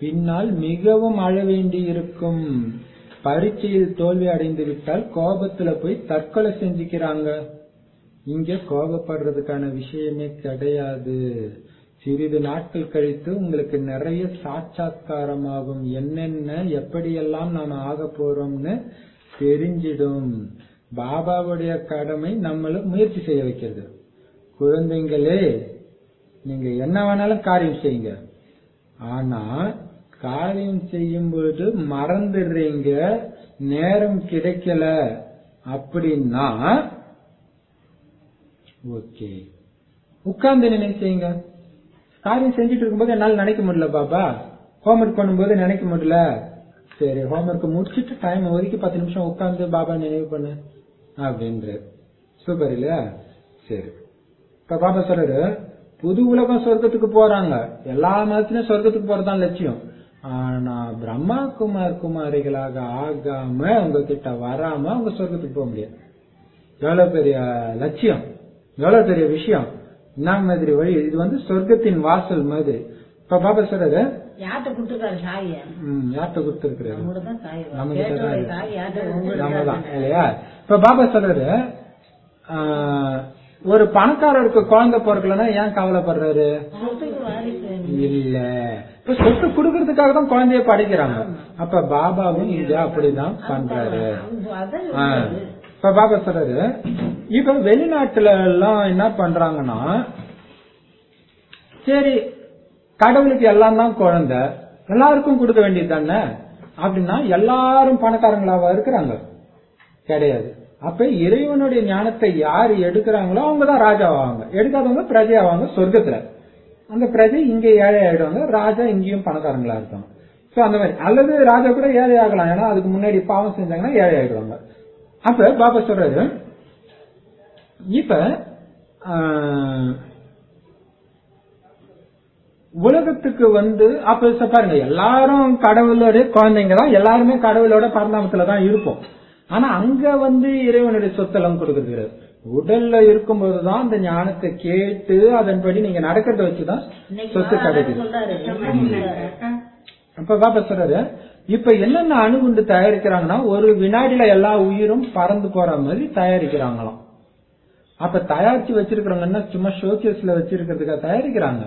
பின்னால் மிகவும் அழ வேண்டி இருக்கும் பரீட்சையில் தோல்வி அடைந்து விட்டால் கோபத்துல போய் தற்கொலை செஞ்சுக்கிறாங்க இங்க கோபப்படுறதுக்கான விஷயமே கிடையாது சிறிது நாட்கள் கழித்து உங்களுக்கு நிறைய சாட்சாத்காரமாகும் என்னென்ன எப்படியெல்லாம் நாம் ஆக போறோம்னு தெரிஞ்சிடும் பாபாவுடைய கடமை நம்மள முயற்சி செய்ய வைக்கிறது குழந்தைங்களே நீங்க என்ன வேணாலும் காரியம் செய்யுங்க ஆனா காரியம் செய்யும் பொழுது மறந்துடுறீங்க நேரம் கிடைக்கல அப்படின்னா ஓகே உட்கார்ந்து நினைவு செய்யுங்க காரியம் செஞ்சுட்டு இருக்கும்போது என்னால நினைக்க முடியல பாபா ஹோம்ஒர்க் பண்ணும்போது நினைக்க முடியல சரி ஹோம்ஒர்க் முடிச்சிட்டு டைம் ஒதுக்கி பத்து நிமிஷம் உட்கார்ந்து பாபா நினைவு பண்ணு அப்படின்ற சூப்பர் இல்லையா சரி இப்ப பாபா சொல்றாரு புது உலகம் சொர்க்கத்துக்கு போறாங்க எல்லா மதத்திலும் சொர்க்கத்துக்கு போறதுதான் லட்சியம் ஆனா பிரம்மா குமார் குமாரிகளாக ஆகாம உங்ககிட்ட வராம அவங்க சொர்க்கத்துக்கு போக முடியாது எவ்வளவு பெரிய லட்சியம் எவ்வளவு பெரிய விஷயம் என்ன மாதிரி வழி இது வந்து சொர்க்கத்தின் வாசல் மாதிரி இப்ப பாபா சொல்றது யார்கிட்ட கொடுத்துருக்காரு சாவிய ம், யார்கிட்ட கொடுத்துருக்கிறாரு நம்மகிட்ட தான் சாவி நம்ம கிட்ட தான் கேட்டோடைய இருக்கு. சாவி யார்கிட்ட நம்ம கொடுத்துருக்காரு தான் இல்லையா இப்ப பாபா சொல்றாரு ஆஹ், ஒரு பணக்காரருக்கு குழந்தை பிறக்கலன்னா ஏன் கவலைப்படுறாரு சொத்துக்கு வாரிசு இல்ல இப்ப சொத்து குடுக்கறதுக்காக தான் குழந்தைய படைக்கிறாங்க அப்ப பாபாவும் இங்க அப்படிதான் பண்றாரு அதான் ஆ. சொல்றாரு. இப்ப பாபா சொல்றாரு இப்ப வெளிநாட்டுல எல்லாம் என்ன பண்றாங்கன்னா சரி கடவுளுக்கு எல்லாம் தான் குழந்தை எல்லாருக்கும் கொடுக்க வேண்டியது தானே அப்படின்னா எல்லாரும் பணக்காரங்களாவா இருக்கிறாங்க கிடையாது அப்ப இறைவனுடைய ஞானத்தை யார் எடுக்கிறாங்களோ அவங்க தான் ராஜாவாங்க எடுக்காதவங்க பிரஜையாவாங்க சொர்க்கத்துல அந்த பிரஜை இங்க ஏழை ஆயிடுவாங்க ராஜா இங்கேயும் பணக்காரங்களா இருக்காங்க சோ அந்த மாதிரி அல்லது ராஜா கூட ஏழை ஆகலாம் ஏன்னா அதுக்கு முன்னாடி பாவம் செஞ்சாங்கன்னா ஏழை ஆயிடுவாங்க அப்ப பாபா சொல்றாரு இப்ப ஆஹ், உலகத்துக்கு வந்து அப்ப ச- பாருங்க எல்லாரும் கடவுளோட குழந்தைங்க தான் எல்லாருமே கடவுளோட பரிணாமத்துல தான் இருப்போம் ஆனா அங்க வந்து இறைவனுடைய சொத்தெல்லாம் கொடுக்கறது கிடையாது உடல்ல இருக்கும்போதுதான் அந்த ஞானத்தை கேட்டு அதன்படி நீங்க நடக்கிறத வச்சுதான் இன்னைக்கு சொத்து மாதா கிடைக்குது சொல்றாரு சொல்றாரு. அப்ப பாப்பா சொல்றாரு இப்ப என்னென்ன அணுகுண்டு தயாரிக்கிறாங்கன்னா ஒரு வினாடியில எல்லா உயிரும் பறந்து போற மாதிரி தயாரிக்கிறாங்களாம் அப்ப தயாரிச்சு வச்சிருக்கிறவங்கன்னா சும்மா ஷோகேஸ்ல வச்சிருக்கிறதுக்காக தயாரிக்கிறாங்க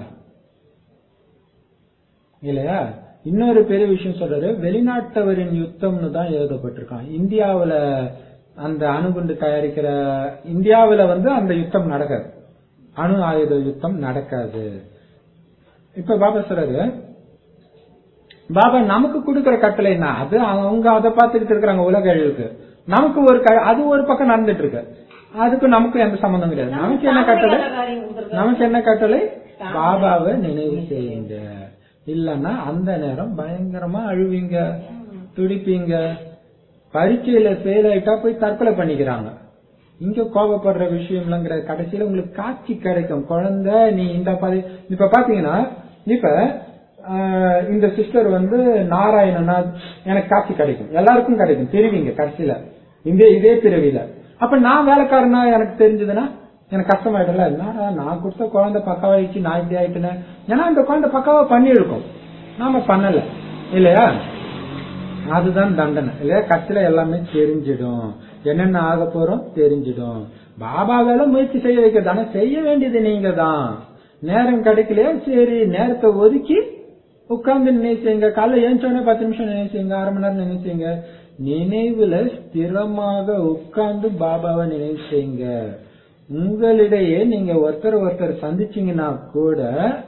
இல்லையா இன்னொரு பெரிய விஷயம் சொல்றாரு வெளிநாட்டவரின் யுத்தம்னு தான் எழுதப்பட்டிருக்கான் இந்தியாவுல அந்த அணுகுண்டு தயாரிக்கிற இந்தியாவுல வந்து அந்த யுத்தம் நடக்காது அணு ஆயுத யுத்தம் நடக்காது இப்ப பாபா சொல்றாரு பாபா நமக்கு கொடுக்கிற கட்டளை என்ன அது அவங்க அதை பார்த்துக்கிட்டு இருக்கிறாங்க உலக அழிவுக்கு நமக்கு ஒரு க- அது ஒரு பக்கம் நடந்துட்டு இருக்கு அதுக்கு நமக்கு எந்த சம்பந்தம் கிடையாது நமக்கு என்ன கட்டளை காரியம் கொடுத்திருக்காரு. நமக்கு என்ன கட்டளை பாபாவை நினைவு செய்யுங்க இல்லன்னா அந்த நேரம் பயங்கரமா அழுவீங்க துடிப்பீங்க பரீட்சையில ஃபெயில் ஆயிட்டா போய் தற்கொலை பண்ணிக்கிறாங்க இங்க கோபப்படுற விஷயம்லாம் கிடையாது கடைசியில உங்களுக்கு காட்சி கிடைக்கும் குழந்தை நீ இந்த பதி இப்ப பாத்தீங்கன்னா இப்ப ஆஹ், இந்த சிஸ்டர் வந்து நாராயணனா எனக்கு காட்சி கிடைக்கும் எல்லாருக்கும் கிடைக்கும் தெரிவிங்க கடைசியில இதே இதே பிறவியில அப்ப நான் வேலைக்காரனா எனக்கு தெரிஞ்சதுன்னா எனக்கு கஷ்டமாயிடும்ல என்னடா நான் கொடுத்த குழந்தை பக்காவாயிடுச்சு நான் இப்படி ஆயிட்டேன்னு ஏன்னா அந்த குழந்தை பக்காவா பண்ணியிருக்கும் நாம பண்ணல இல்லையா அதுதான் தண்டனை இல்லையா கடைசியில எல்லாமே தெரிஞ்சிடும் என்னென்ன ஆக போறோம் தெரிஞ்சிடும் பாபா வேலை முயற்சி செய்ய வைக்கிறது ஆனா செய்ய வேண்டியது நீங்க தான் நேரம் கிடைக்கலையா சரி நேரத்தை ஒதுக்கி உட்கார்ந்து நினைச்சீங்க காலைல ஏஞ்சோடனே பத்து நிமிஷம் நினைச்சீங்க அரை மணி நேரம் நினைச்சீங்க நினைவுல ஸ்திரமாக உட்கார்ந்து பாபாவை நினைவு செய்யுங்க உங்களிடையே நீங்க ஒருத்தர் ஒருத்தர் சந்திச்சீங்கன்னா கூட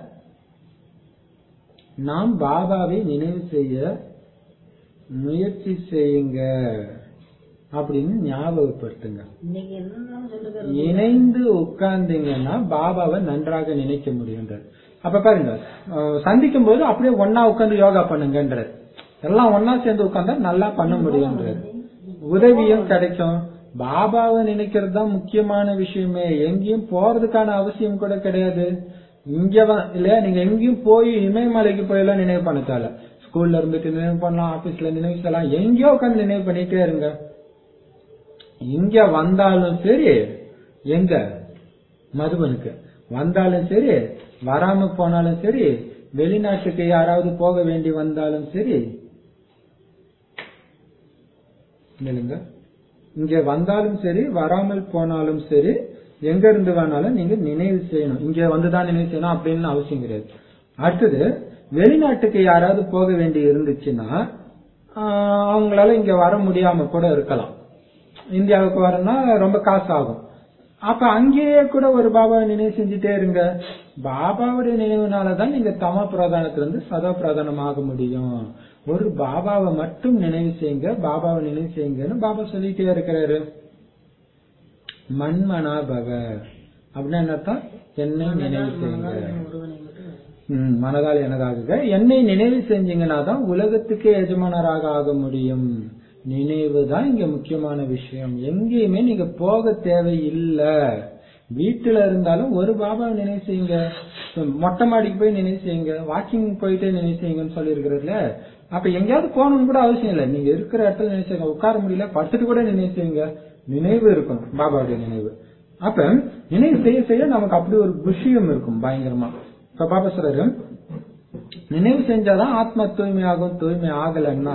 நாம் பாபாவை நினைவு செய்ய முயற்சி செய்யுங்க அப்படின்னு ஞாபகப்படுத்துங்க இன்னைக்கு என்னன்னு சொல்லுறது இணைந்து உட்கார்ந்தீங்கன்னா பாபாவை நன்றாக நினைக்க முடியுன்றது அப்ப பாருங்க அஹ் சந்திக்கும் போது அப்படியே ஒன்னா உட்கார்ந்து யோகா பண்ணுங்கன்றது எல்லாம் ஒன்னா சேர்ந்து உட்கார்ந்தா நல்லா பண்ண முடியுன்றது உதவியும் கிடைக்கும் பாபாவை நினைக்கிறது தான் முக்கியமான விஷயமே எங்கேயும் போறதுக்கான அவசியம் கூட கிடையாது இங்க வ- இல்லையா நீங்க எங்கேயும் போய் இமயமலைக்கு போய் எல்லாம் நினைவு பண்ண தேவை ஸ்கூல்ல இருந்துட்டு நினைவு பண்ணலாம் ஆபீஸ்ல நினைவு செய்யலாம் எங்கேயோ உட்கார்ந்து நினைவு பண்ணிட்டே இருங்க இங்க வந்தாலும் சரி எங்க மதுபனுக்கு வந்தாலும் சரி வராம போனாலும் சரி வெளிநாட்டுக்கு யாராவது போக வேண்டி வந்தாலும் சரி இல்லைங்க இங்க வந்தாலும் சரி வராமல் போனாலும் சரி எங்க இருந்து வேணாலும் நீங்க நினைவு செய்யணும் இங்க வந்துதான் நினைவு செய்யணும் அப்படின்னு அவசியம் கிடையாது அடுத்தது வெளிநாட்டுக்கு யாராவது போக வேண்டி இருந்துச்சுன்னா ஆஹ், அவங்களால இங்க வர முடியாம கூட இருக்கலாம் இந்தியாவுக்கு வரணும்னா ரொம்ப காசு ஆகும் அப்ப அங்கேயே கூட ஒரு பாபாவை நினைவு செஞ்சுட்டே இருங்க பாபாவுடைய நினைவுனாலதான் நீங்க தம பிரதானத்திலிருந்து சதா பிரதானமாக முடியும் ஒரு பாபாவை மட்டும் நினைவு செய்யுங்க பாபாவை நினைவு செய்யுங்கன்னு பாபா சொல்லிட்டே இருக்கிறாரு மண்மனா பவ அப்படின்னா என்னத்தான் என்னை நினைவு செய்யுங்க ஒருவனை மட்டும் ம், மனதால் எனதாகுக என்னை நினைவு செஞ்சீங்கன்னா தான் உலகத்துக்கே எஜமானராக ஆக முடியும் நினைவு தான் இங்க முக்கியமான விஷயம் எங்கேயுமே நீங்க போக தேவையில்ல வீட்டுல இருந்தாலும் ஒரு பாபாவை நினைவு செய்யுங்க மொட்டை மாடிக்கு போய் நினைவு செய்யுங்க வாக்கிங் போயிட்டே நினைவு செய்யுங்கன்னு சொல்லி அப்ப எங்கேயாவது போகணும்னு கூட அவசியம் இல்லை நீங்க இருக்கிற இடத்துல நினைவு செய்யுங்க உட்கார முடியல படுத்துட்டு கூட நினைவு செய்யுங்க நினைவு இருக்கணும் பாபாவுடைய நினைவு அப்ப நினைவு செய்ய செய்ய நமக்கு அப்படி ஒரு விஷயம் இருக்கும் பயங்கரமா இப்ப பாபா சொல்றாரு நினைவு செஞ்சாதான் ஆத்மா தூய்மையாகும் தூய்மை ஆகலைன்னா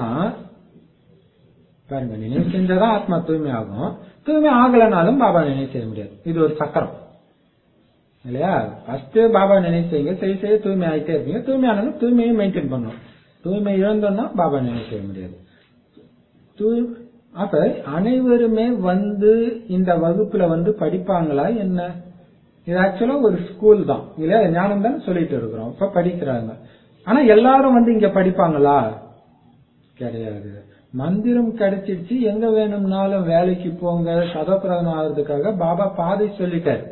பாருங்க நினைவு செஞ்சாதான் ஆத்மா தூய்மை ஆகும் தூய்மை ஆகலைனாலும் பாபா நினைவு செய்ய முடியாது இது ஒரு சக்கரம் இல்லையா ஃபர்ஸ்ட் பாபா நினைவு செய்யுங்க செய்ய செய்ய தூய்மை ஆகிட்டே இருப்பீங்க தூய்மை ஆனாலும் தூய்மையை மெயின்டைன் பண்ணும் தூய்மை இழந்தோம்னா பாபா நினைவு செய்ய முடியாது தூய் அப்ப அனைவருமே வந்து இந்த வகுப்புல வந்து படிப்பாங்களா என்ன இது ஆக்சுவலா ஒரு ஸ்கூல் தான் இல்லையா ஞானம் தான் சொல்லிட்டு இருக்கிறோம் இப்ப படிக்கிறாங்க ஆனா எல்லாரும் வந்து இங்க படிப்பாங்களா கிடையாது மந்திரம் கிடைச்சிருச்சு எங்க வேணும்னாலும் வேலைக்கு போங்க சதப்பிரதம் ஆகிறதுக்காக பாபா பாதை சொல்லிட்டாரு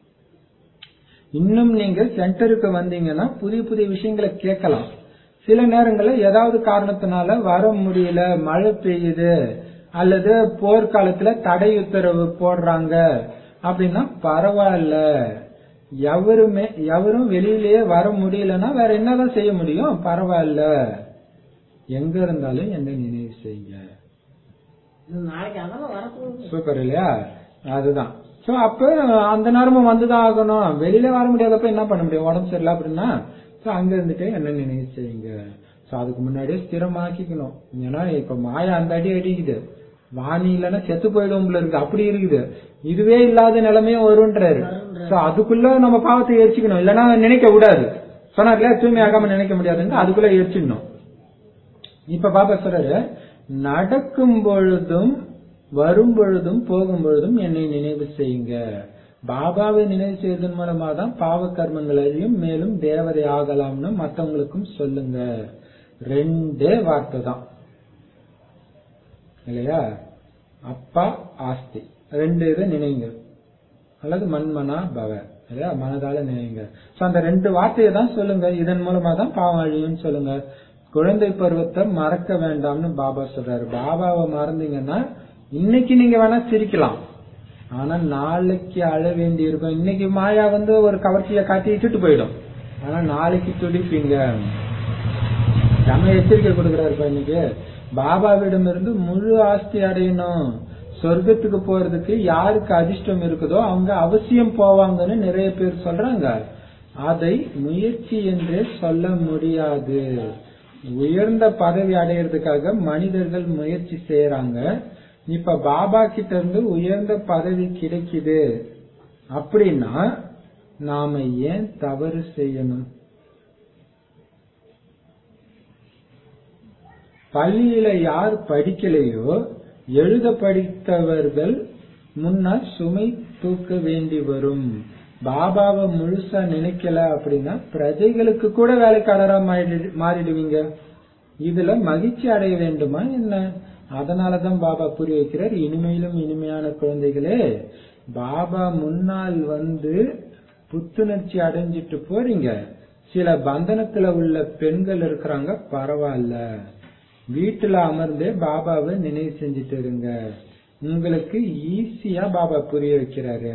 இன்னும் நீங்க சென்டருக்கு வந்தீங்கன்னா புதிய புதிய விஷயங்களை கேட்கலாம் சில நேரங்கள்ல ஏதாவது காரணத்தினால வர முடியல மழை பெய்யுது அல்லது போர்க்காலத்துல தடை உத்தரவு போடுறாங்க அப்படின்னா பரவாயில்ல எவருமே எவரும் வெளியிலேயே வர முடியலன்னா வேற என்னதான் செய்ய முடியும் பரவாயில்ல எங்க இருந்தாலும் என்ன நினைவு செய்யுங்க இது நாளைக்கு அதெல்லாம் வரப்போகுது சூப்பர் இல்லையா அதுதான் சோ அப்ப அந்த நேரமும் வந்துதான் ஆகணும் வெளியில வர முடியாதப்ப என்ன பண்ண முடியும் உடம்பு சரியில்லை அப்படின்னா சோ அங்க இருந்துட்டு என்ன நினைவு செய்யுங்க சோ அதுக்கு முன்னாடியே ஸ்திரமாக்கிக்கணும் ஏன்னா இப்ப மாயா அந்த அடி அடிக்குது வாணி இல்லைன்னா செத்து போயிடுவோம்ல இருக்கு அப்படி இருக்குது இதுவே இல்லாத நிலைமையும் வரும்ன்றாரு சோ அதுக்குள்ள நம்ம பாவத்தை எரிச்சுக்கணும் இல்லைன்னா நினைக்க கூடாது சொன்னார்ல தூய்மையாகாம நினைக்க முடியாதுங்க அதுக்குள்ள எரிச்சிடணும் இப்ப பாபா சொல்றாரு நடக்கும் பொழுதும் வரும் பொழுதும் போகும் பொழுதும் என்னை நினைவு செய்யுங்க பாபாவை நினைவு செய்வதன் மூலமா தான் பாவ கர்மங்களையும் மேலும் தேவதை ஆகலாம்னு மத்தவங்களுக்கும் சொல்லுங்க ரெண்டே வார்த்தை தான் இல்லையா அப்பா ஆஸ்தி ரெண்டு இதை நினைங்க அல்லது மண்மனா பவ இல்லையா மனதால நினைங்க சோ அந்த ரெண்டு வார்த்தையை தான் சொல்லுங்க இதன் மூலமா தான் பாவம் அழியும்னு சொல்லுங்க குழந்தை பருவத்தை மறக்க வேண்டாம்னு பாபா சொல்றாரு பாபாவை மறந்தீங்கன்னா இன்னைக்கு நீங்க வேணா சிரிக்கலாம் ஆனா நாளைக்கு அழ வேண்டி இருக்கும் இன்னைக்கு மாயா வந்து ஒரு கவர்ச்சியில காட்டி இட்டுட்டு போயிடும் ஆனா நாளைக்கு துடிப்பீங்க நம்ம எச்சரிக்கை கொடுக்கிறாருப்பா இன்னைக்கு பாபாவிடம் இருந்து முழு ஆஸ்தி அடையணும் சொர்க்கத்துக்கு போறதுக்கு யாருக்கு அதிர்ஷ்டம் இருக்குதோ அவங்க அவசியம் போவாங்கன்னு நிறைய பேர் சொல்றாங்க அதை முயற்சி என்றே சொல்ல முடியாது உயர்ந்த பதவி அடையிறதுக்காக மனிதர்கள் முயற்சி செய்யறாங்க இப்ப பாபா கிட்ட இருந்து உயர்ந்த பதவி கிடைக்குது அப்படின்னா நாம ஏன் தவறு செய்யணும் பள்ளியில யார் படிக்கலையோ எழுத படித்தவர்கள் முன்னால் சுமை தூக்க வேண்டி வரும் பாபாவை முழுசா நினைக்கல அப்படின்னா பிரஜைகளுக்கு கூட வேலைக்காரரா மாறிடு- மாறிடுவீங்க இதுல மகிழ்ச்சி அடைய வேண்டுமா என்ன அதனாலதான் பாபா புரிய வைக்கிறார் இனிமையிலும் இனிமையான குழந்தைகளே பாபா முன்னால் வந்து புத்துணர்ச்சி அடைஞ்சிட்டு போறீங்க சில பந்தனத்துல உள்ள பெண்கள் இருக்கிறாங்க பரவாயில்ல வீட்டுல அமர்ந்தே பாபாவை நினைவு செஞ்சுட்டு இருங்க உங்களுக்கு ஈஸியா பாபா புரிய வைக்கிறாரு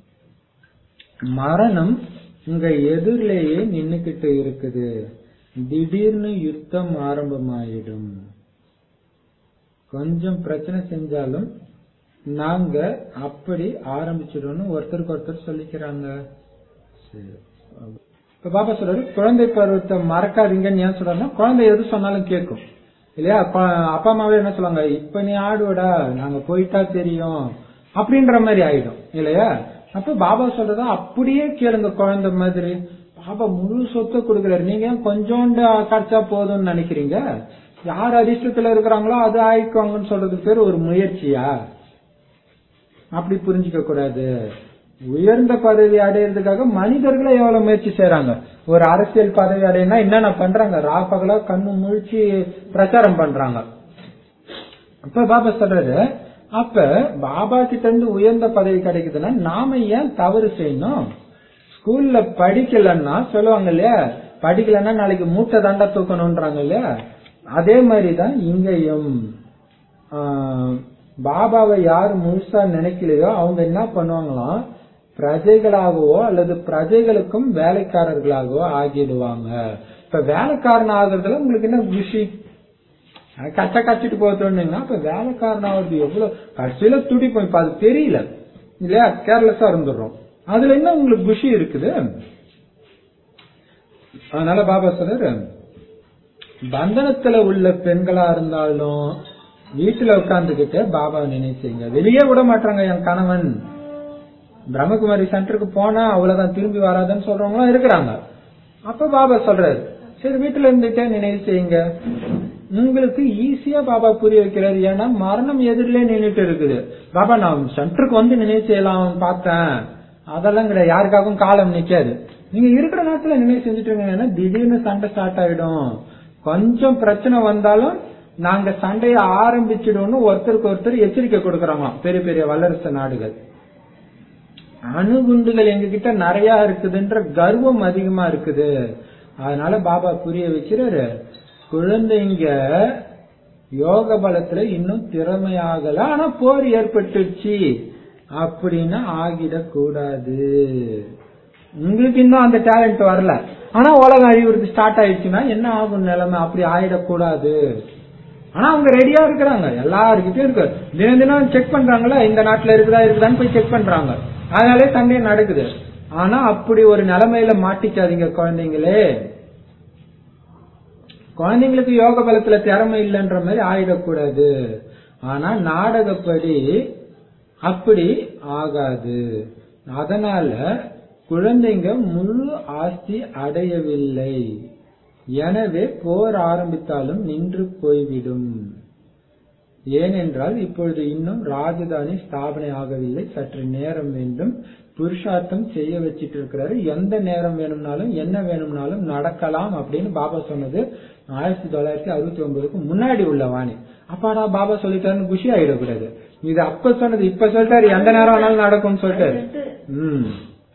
மரணம் உங்க எதிரிலேயே நின்னுக்கிட்டு இருக்குது திடீர்னு யுத்தம் ஆரம்பமாயிடும் கொஞ்சம் பிரச்சனை செஞ்சாலும் நாங்க அப்படி ஆரம்பிச்சிடணும் ஒருத்தருக்கு ஒருத்தர் சொல்லிக்கிறாங்க சரி இப்ப பாபா சொல்றாரு குழந்தை பருவத்தை மறக்காதீங்கன்னு ஏன் சொல்றாருன்னா குழந்தை எது சொன்னாலும் கேட்கும் இல்லையா கொ- அப்பா அம்மாவே என்ன சொல்லுவாங்க இப்ப நீ ஆடுவடா நாங்க போயிட்டா தெரியும் அப்படின்ற மாதிரி ஆயிடும் இல்லையா அப்ப பாபா சொல்றதா அப்படியே கேளுங்க குழந்தை மாதிரி பாபா முழு சொத்தை கொடுக்குறாரு நீங்க ஏன் கொஞ்சோண்டு கரைச்சா போதும்னு நினைக்கிறீங்க யார் அதிர்ஷ்டத்துல இருக்கிறாங்களோ அது ஆயிக்குவாங்கன்னு சொல்றதுக்கு பேர் ஒரு முயற்சியா அப்படி புரிஞ்சுக்க கூடாது உயர்ந்த பதவி அடையிறதுக்காக மனிதர்களே எவ்வளவு முயற்சி செய்யறாங்க ஒரு அரசியல் பதவி அடையினா என்னென்ன பண்றாங்க ராப்பகலா கண்ணு முழிச்சு பிரச்சாரம் பண்றாங்க அப்ப பாபா சொல்றாரு அப்ப பாபா கிட்ட இருந்து உயர்ந்த பதவி கிடைக்குதுன்னா நாம ஏன் தவறு செய்யணும் ஸ்கூல்ல படிக்கலன்னா சொல்லுவாங்க இல்லையா படிக்கலன்னா நாளைக்கு மூட்டை தண்டா தூக்கணும்ன்றாங்க இல்லையா அதே மாதிரிதான் இங்கேயும் ஆஹ், பாபாவை யார் முழுசா நினைக்கலையோ அவங்க என்ன பண்ணுவாங்களாம் பிரஜைகளாகவோ அல்லது பிரஜைகளுக்கும் வேலைக்காரர்களாகவோ ஆகிடுவாங்க இப்ப வேலைக்காரன் ஆகுறதுல உங்களுக்கு என்ன குஷி கச்ச கச்சிட்டு போத்தோன்னீங்கன்னா அப்ப வேலைக்காரன் ஆகுறது எவ்வளவு கடைசியில துடிப்போம் இப்ப அது தெரியல இல்லையா கேர்லெஸ்ஸா இருந்துடுறோம் அதுல என்ன உங்களுக்கு குஷி இருக்குது அதனால பாபா சொல்றாரு பந்தனத்துல உள்ள பெண்களா இருந்தாலும் வீட்டுல உட்கார்ந்துகிட்டு பாபாவை நினைச்சீங்க வெளியே விட மாட்டாங்க என் கணவன் பிரம்மகுமாரி சென்டருக்கு போனா அவ்வளவுதான் திரும்பி வராதுன்னு சொல்றவங்களும் இருக்கிறாங்க அப்ப பாபா சொல்றாரு சரி வீட்டுல இருந்துட்டே நினைவு செய்யுங்க உங்களுக்கு ஈஸியா பாபா புரிய வைக்கிறாரு ஏன்னா மரணம் எதிரிலே நின்னுட்டு இருக்குது பாபா நான் சென்டருக்கு வந்து நினைவு செய்யலாம் பார்த்தேன் அதெல்லாம் கிடையாது யாருக்காகவும் காலம் நிக்காது நீங்க இருக்கிற நேரத்துல நினைவு செஞ்சுட்டு இருந்தீங்கன்னா திடீர்னு சண்டை ஸ்டார்ட் ஆயிடும் கொஞ்சம் பிரச்சனை வந்தாலும் நாங்க சண்டையை ஆரம்பிச்சிடும்னு ஒருத்தருக்கு ஒருத்தர் எச்சரிக்கை கொடுக்கறாங்களாம் பெரிய பெரிய வல்லரசு நாடுகள் அணுகுண்டுகள் எங்க கிட்ட நிறைய இருக்குதுன்ற கர்வம் அதிகமா இருக்குது அதனால பாபா புரிய வைக்கிறாரு குழந்தைங்க யோக பலத்துல இன்னும் திறமையாகல ஆனா போர் ஏற்பட்டுச்சு அப்படின்னா ஆகிடக்கூடாது உங்களுக்கு இன்னும் அந்த டேலண்ட் வரல ஆனா உலகம் அழிவுறது ஸ்டார்ட் ஆயிடுச்சுன்னா என்ன ஆகும் நிலைமை அப்படி ஆயிடக்கூடாது ஆனா அவங்க ரெடியா இருக்கிறாங்க எல்லாருக்கிட்டையும் இருக்கு தினம் தினம் செக் பண்றாங்கல்ல இந்த நாட்டுல இருக்குதா இருக்குதான்னு போய் செக் பண்றாங்க அதனாலே சண்டை நடக்குது ஆனா அப்படி ஒரு நிலைமையில மாட்டிக்காதீங்க குழந்தைங்களே குழந்தைங்களுக்கு யோக பலத்துல திறமை இல்லைன்ற மாதிரி ஆயிடக்கூடாது ஆனா நாடகப்படி அப்படி ஆகாது அதனால குழந்தைங்க முழு ஆஸ்தி அடையவில்லை எனவே போர் ஆரம்பித்தாலும் நின்று போய்விடும் ஏனென்றால் இப்பொழுது இன்னும் ராஜதானி ஸ்தாபனை ஆகவில்லை சற்று நேரம் வேண்டும் புருஷார்த்தம் செய்ய வச்சிட்டு இருக்கிறாரு எந்த நேரம் வேணும்னாலும் என்ன வேணும்னாலும் நடக்கலாம் அப்படின்னு பாபா சொன்னது ஆயிரத்தி தொள்ளாயிரத்தி அறுபத்தி ஒன்பதுக்கு முன்னாடி உள்ள வாணி அப்பாடா பாபா சொல்லிட்டாருன்னு குஷி ஆயிடக்கூடாது இது அப்ப சொன்னது இப்ப சொல்லிட்டாரு எந்த நேரம் வேணாலும் நடக்கும்னு சொல்லிட்டாரு ம்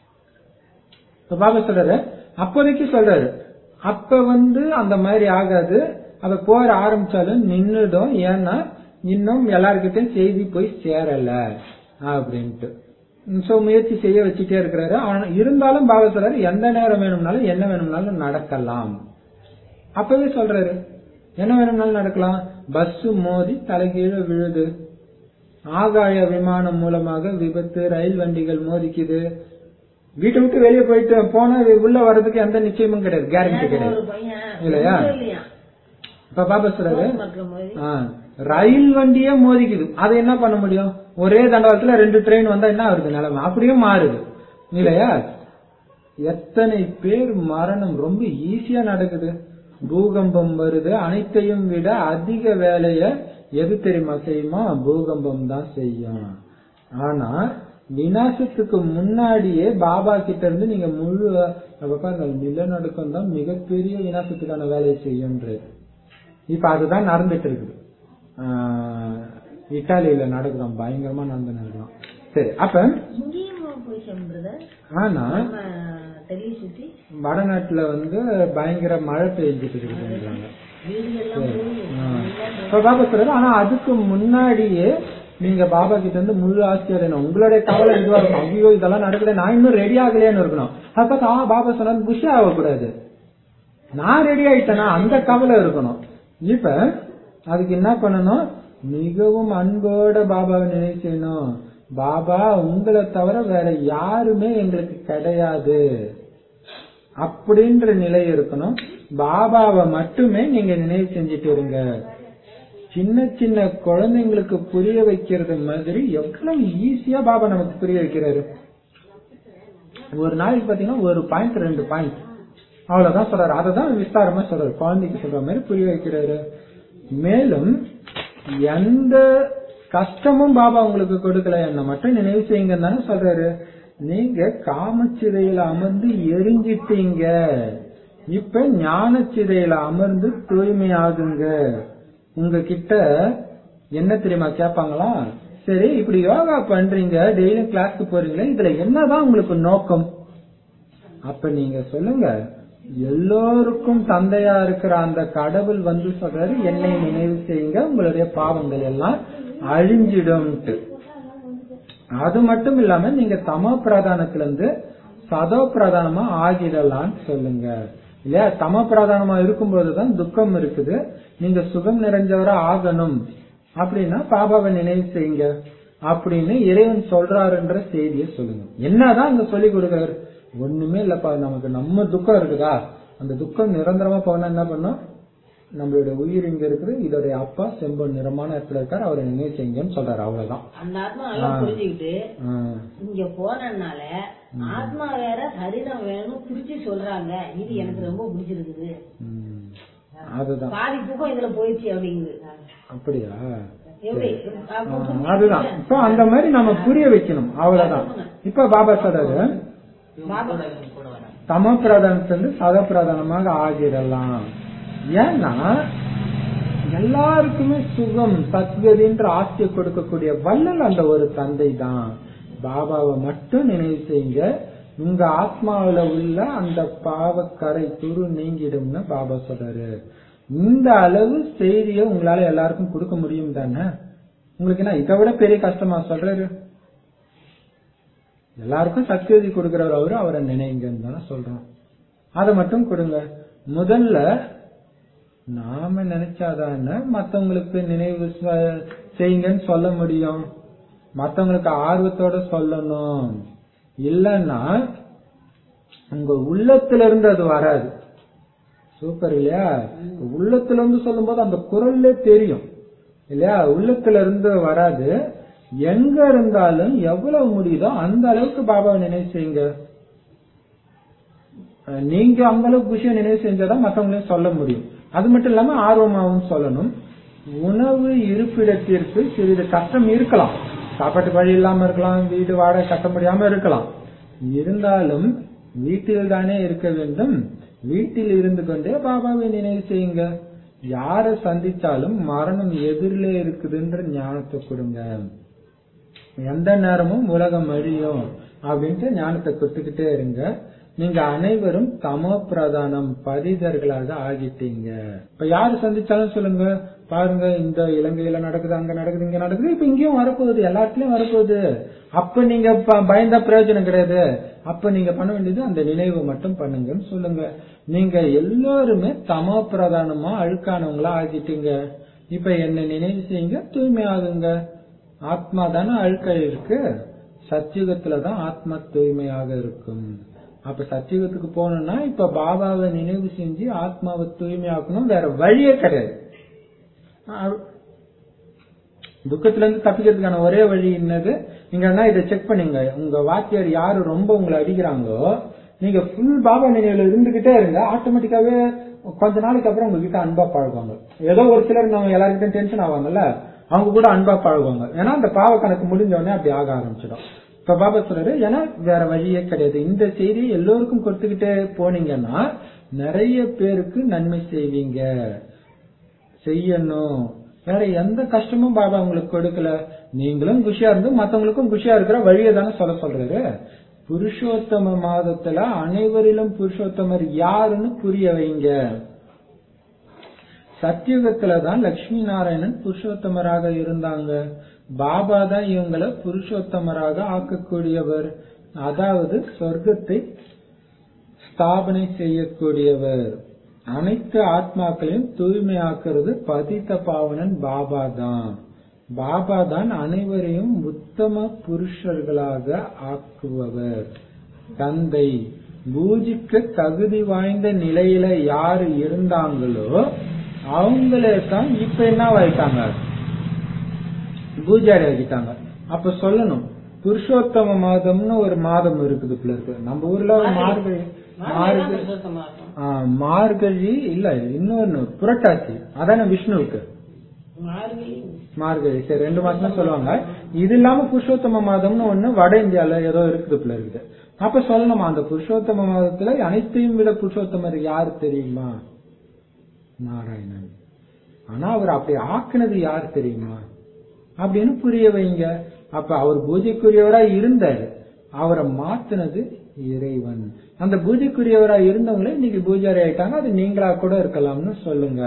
இப்ப பாபா சொல்றாரு அப்போதைக்கு சொல்றாரு அப்ப வந்து அந்த மாதிரி ஆகாது அத போர் ஆரம்பிச்சாலும் நின்னுடும் ஏன்னா இன்னும் எல்லாருக்கிட்டையும் செய்தி போய் சேரல அப்படின்ட்டு சோ முயற்சி செய்ய வச்சுட்டே இருக்கிறாரு ஆனா இருந்தாலும் பாபா சொல்றாரு எந்த நேரம் வேணும்னாலும் என்ன வேணும்னாலும் நடக்கலாம் அப்பவே சொல்றாரு என்ன வேணும்னாலும் நடக்கலாம் பஸ் மோதி தலைகீழ விழுது ஆகாய விமானம் மூலமாக விபத்து ரயில் வண்டிகள் மோதிக்குது வீட்டை விட்டு வெளியே போயிட்டு போனா உள்ள வர்றதுக்கு எந்த நிச்சயமும் கிடையாது கேரண்டி கிடையாது ஒரு பையன் இல்லையா? இல்லையா இப்ப பாபா சொல்றாரு மற்றும் போது ஆ, ரயில் வண்டியே மோதிக்குது அதை என்ன பண்ண முடியும் ஒரே தண்டவாளத்துல ரெண்டு ட்ரெயின் வந்தா என்ன ஆகுது நிலைமை அப்படியும் மாறுது இல்லையா எத்தனை பேர் மரணம் ரொம்ப ஈஸியா நடக்குது பூகம்பம் வருது அனைத்தையும் விட அதிக வேலைய எது தெரியுமா செய்யுமா பூகம்பம் தான் செய்யும் ஆனா விநாசத்துக்கு முன்னாடியே பாபா கிட்ட இருந்து நீங்க முழு அப்ப பாருங்க நிலநடுக்கம் தான் மிகப்பெரிய விநாசத்துக்கான வேலையை செய்யும்ன்றது இப்ப அதுதான் நடந்துட்டு இருக்குது ஆஹ் இத்தாலியில நடக்குதாம் பயங்கரமா நடந்து நடக்கலாம் சரி அப்ப இங்கேயும் போய் சென்றது ஆனா நம்ம டெல்லி சுத்தி வடநாட்டுல வந்து பயங்கர மழை பெய்ஞ்சிட்டு இருக்குன்றாங்க வீடுகள்லாம் போய் ஆஹ். இப்ப பாபா சொல்றாரு ஆனா அதுக்கு முன்னாடியே நீங்க பாபா கிட்ட இருந்து முழு ஆஸ்தி அடையணும் உங்களுடைய கவலை இதுவா இருக்கும் ஐயோ இதெல்லாம் நடக்குது நான் இன்னும் ரெடி ஆகலையான்னு இருக்கணும் அப்ப ஆ பாபா சொன்னாரு குஷி ஆகக்கூடாது நான் ரெடி ஆயிட்டேனா அந்த கவலை இருக்கணும் இப்ப அதுக்கு என்ன பண்ணணும் மிகவும் அன்போட பாபாவை நினைவு செய்யணும் பாபா உங்களை தவிர வேற யாருமே எங்களுக்கு கிடையாது அப்படின்ற நிலை இருக்கணும் பாபாவை மட்டுமே நீங்க நினைவு செஞ்சுட்டு இருங்க சின்ன சின்ன குழந்தைங்களுக்கு புரிய வைக்கிறது மாதிரி எவ்வளவு ஈஸியா பாபா நமக்கு புரிய வைக்கிறாரு ஒரு நாளைக்கு பாத்தீங்கன்னா ஒரு பாயிண்ட் ரெண்டு பாயிண்ட் அவ்வளவுதான் சொல்றாரு அதை தான் விஸ்தாரமா சொல்றாரு குழந்தைக்கு சொல்ற மாதிரி புரிய வைக்கிறாரு மேலும் எந்த கஷ்டமும் பாபா உங்களுக்கு கொடுக்கல என்ன மட்டும் நினைவு செய்யுங்க தானே சொல்றாரு நீங்க காமச்சிதையில அமர்ந்து எரிஞ்சிட்டீங்க இப்ப ஞானச்சிதையில அமர்ந்து தூய்மையாகுங்க உங்ககிட்ட என்ன தெரியுமா கேட்பாங்களா சரி இப்படி யோகா பண்றீங்க டெய்லியும் கிளாஸ்க்கு போறீங்களே இதுல என்னதான் உங்களுக்கு நோக்கம் அப்ப நீங்க சொல்லுங்க எல்லோருக்கும் தந்தையா இருக்கிற அந்த கடவுள் வந்து சொல்றாரு என்னை நினைவு செய்யுங்க உங்களுடைய பாவங்கள் எல்லாம் அழிஞ்சிடும்ட்டு அது மட்டும் இல்லாம நீங்க தமோ பிரதானத்துல இருந்து சதோ பிரதானமா ஆகிடலாம்னு சொல்லுங்க இல்லையா தம பிரதானமா இருக்கும்போதுதான் துக்கம் இருக்குது நீங்க சுகம் நிறைஞ்சவரா ஆகணும் அப்படின்னா பாபாவை நினைவு செய்யுங்க அப்படின்னு இறைவன் சொல்றாருன்ற செய்தியை சொல்லுங்க என்னதான் அங்க சொல்லி கொடுக்கிறாரு ஒண்ணுமே இல்லப்பா நமக்கு நம்ம துக்கம் இருக்குதா அந்த துக்கம் நிரந்தரமா போனா என்ன பண்ணும் நம்மளுடைய உயிர் இங்க இருக்குது இதோடைய அப்பா செம்பொன் நிறமான இடத்துல இருக்காரு அவரை நினைவு செய்யுங்கன்னு சொல்றாரு அவ்வளவுதான் அந்த ஆத்மா நல்லா புரிஞ்சுக்கிட்டு ஆ. இங்க போனதுனால ஆத்மா வேற சரீரம் வேணும் பிரிச்சு சொல்றாங்க இது எனக்கு ரொம்ப பிடிச்சிருக்குது ம். அதுதான் பாதி தூக்கம் இதுல போயிடுச்சு அப்படிங்குது அப்படியா எப்படி அப்ப ஆ, புரிஞ்சுக்கிட்டு அதுதான் இப்ப அந்த மாதிரி நம்ம புரிய வைக்கணும் அவ்வளவுதான் இப்ப பாபா சொல்றாரு பாபா தம பிரதானத்திலிருந்து சத பிரதானமாக ஆகிடலாம் ஏன்னா எல்லாருக்குமே சுகம் சத்கதின்ற ஆசையை கொடுக்கக்கூடிய வள்ளல் அந்த ஒரு தந்தை தான் பாபாவை மட்டும் நினைவு செய்யுங்க உங்க ஆத்மாவில உள்ள அந்த பாவக்கரை துரு நீங்கிடும்னு பாபா சொல்றாரு இந்த அளவு செய்தியை உங்களால எல்லாருக்கும் கொடுக்க முடியும் தானே உங்களுக்கு என்ன இதை விட பெரிய கஷ்டமா சொல்றாரு எல்லாருக்கும் சத்கதி கொடுக்கிறவர் அவரு அவரை நினைங்கன்னு தானே சொல்றோம் அதை மட்டும் கொடுங்க முதல்ல நாம நினைச்சாதானே மத்தவங்களுக்கு நினைவு ச- செய்யுங்கன்னு சொல்ல முடியும் மத்தவங்களுக்கு ஆர்வத்தோட சொல்லணும் இல்லைன்னா உங்க உள்ளத்துல இருந்து அது வராது சூப்பர் இல்லையா உள்ளத்துல இருந்து சொல்லும்போது அந்த குரல்ல தெரியும் இல்லையா உள்ளத்துல இருந்து வராது எங்க இருந்தாலும் எவ்வளவு முடியுதோ அந்த அளவுக்கு பாபாவை நினைவு செய்யுங்க அஹ் நீங்க அந்த அளவுக்கு விஷயம் நினைவு செஞ்சாதான் மத்தவங்களையும் சொல்ல முடியும் அது மட்டும் இல்லாம ஆர்வமாவும் சொல்லணும் உணவு இருப்பிடத்திற்கு சிறிது கஷ்டம் இருக்கலாம் சாப்பாட்டுக்கு வழி இல்லாம இருக்கலாம் வீடு வாடகை கட்ட முடியாம இருக்கலாம் இருந்தாலும் வீட்டில் தானே இருக்க வேண்டும் வீட்டில் இருந்து கொண்டே பாபாவை நினைவு செய்யுங்க யாரை சந்திச்சாலும் மரணம் எதிரிலே இருக்குதுன்ற ஞானத்தை கொடுங்க எந்த நேரமும் உலகம் அழியும் அப்படின்ட்டு ஞானத்தை கொடுத்துக்கிட்டே இருங்க நீங்க அனைவரும் தமோ பிரதானம் பதிதர்களாக ஆகிட்டீங்க இப்ப யாரு சந்திச்சாலும் சொல்லுங்க பாருங்க இந்த இலங்கையில நடக்குது அங்க நடக்குது இங்க நடக்குது இப்ப இங்கேயும் வரப்போகுது எல்லாத்துலயும் வரப்போகுது அப்ப நீங்க ப- பயந்தா பிரயோஜனம் கிடையாது அப்ப நீங்க பண்ண வேண்டியது அந்த நினைவு மட்டும் பண்ணுங்கன்னு சொல்லுங்க நீங்க எல்லாருமே தமோ பிரதானமா அழுக்கானவங்களா ஆகிட்டீங்க இப்ப என்ன நினைவு செய்யுங்க தூய்மை ஆகுங்க ஆத்மா தானே அழுக்க இருக்கு சத்தியுகத்துல தான் ஆத்மா தூய்மையாக இருக்கும் அப்ப சத்தியுகத்துக்கு போகணும்னா இப்ப பாபாவை நினைவு செஞ்சு ஆத்மாவை தூய்மையாக்கணும் வேற வழியே கிடையாது அஹ் துக்கத்துல இருந்து தப்பிக்கிறதுக்கான ஒரே வழி என்னது நீங்க என்ன இதை செக் பண்ணுங்க உங்க வாத்தியார் யாரு ரொம்ப உங்களை அடிக்கிறாங்களோ நீங்க ஃபுல் பாபா நினைவுல இருந்துகிட்டே இருங்க ஆட்டோமேட்டிக்காவே கொஞ்ச நாளைக்கு அப்புறம் உங்ககிட்ட அன்பா பழகுவாங்க ஏதோ ஒரு சிலர் நம்ம எல்லாருக்கிட்டும் டென்ஷன் ஆவாங்கல்ல அவங்க கூட அன்பா பழகுவாங்க ஏன்னா அந்த பாவ கணக்கு முடிஞ்ச உடனே அப்படி ஆக ஆரம்பிச்சிடும் இப்ப பாபா சொல்றாரு ஏன்னா வேற வழியே கிடையாது இந்த செய்தியை எல்லோருக்கும் கொடுத்துக்கிட்டே போனீங்கன்னா நிறைய பேருக்கு நன்மை செய்வீங்க செய்யணும் வேற எந்த கஷ்டமும் பாபா உங்களுக்கு கொடுக்கல நீங்களும் குஷியா இருந்து மத்தவங்களுக்கும் குஷியா இருக்கிற வழியை தானே சொல்ல சொல்றாரு புருஷோத்தம மாதத்துல அனைவரிலும் புருஷோத்தமர் யாருன்னு புரிய வைங்க சத்தியுகத்துல தான் லட்சுமி நாராயணன் புருஷோத்தமராக இருந்தாங்க பாபா தான் இவங்களை புருஷோத்தமராக ஆக்கக்கூடியவர் அதாவது சொர்க்கத்தை ஸ்தாபனை செய்யக்கூடியவர் அனைத்து ஆத்மாக்களையும் தூய்மையாக்குறது பதித்த பாவனன் பாபா தான் பாபா தான் அனைவரையும் உத்தம புருஷர்களாக ஆக்குபவர் தந்தை பூஜிக்க தகுதி வாய்ந்த நிலையில யாரு இருந்தாங்களோ அவங்களே தான் இப்ப என்ன ஆயிட்டாங்க பூஜாரி ஆகிட்டாங்க அப்ப சொல்லணும் புருஷோத்தம மாதம்னு ஒரு மாதம் இருக்குது பிள்ளை இருக்கு நம்ம ஊர்ல மார்கழி மார்கழி சுத்தமா இருக்கும் ஆ, மார்கழி இல்ல இன்னொன்னு புரட்டாசி அதானே விஷ்ணுவுக்கு மார்கழி மார்கழி சரி ரெண்டு மாசம் தான் சொல்லுவாங்க இது இல்லாம புருஷோத்தம மாதம்னு ஒண்ணு வட இந்தியால ஏதோ இருக்குது போல இருக்குது அப்ப சொல்லணுமா அந்த புருஷோத்தம மாதத்துல அனைத்தையும் விட புருஷோத்தமர் யார் தெரியுமா நாராயணன் ஆனா அவர் அப்படி ஆக்குனது யார் தெரியுமா அப்படின்னு புரிய வைங்க அப்ப அவர் பூஜைக்குரியவரா இருந்தாரு அவரை மாத்துனது இறைவன் அந்த பூஜைக்குரியவரா இருந்தவங்களே இன்னைக்கு பூஜாரி ஆயிட்டாங்க அது நீங்களா கூட இருக்கலாம்னு சொல்லுங்க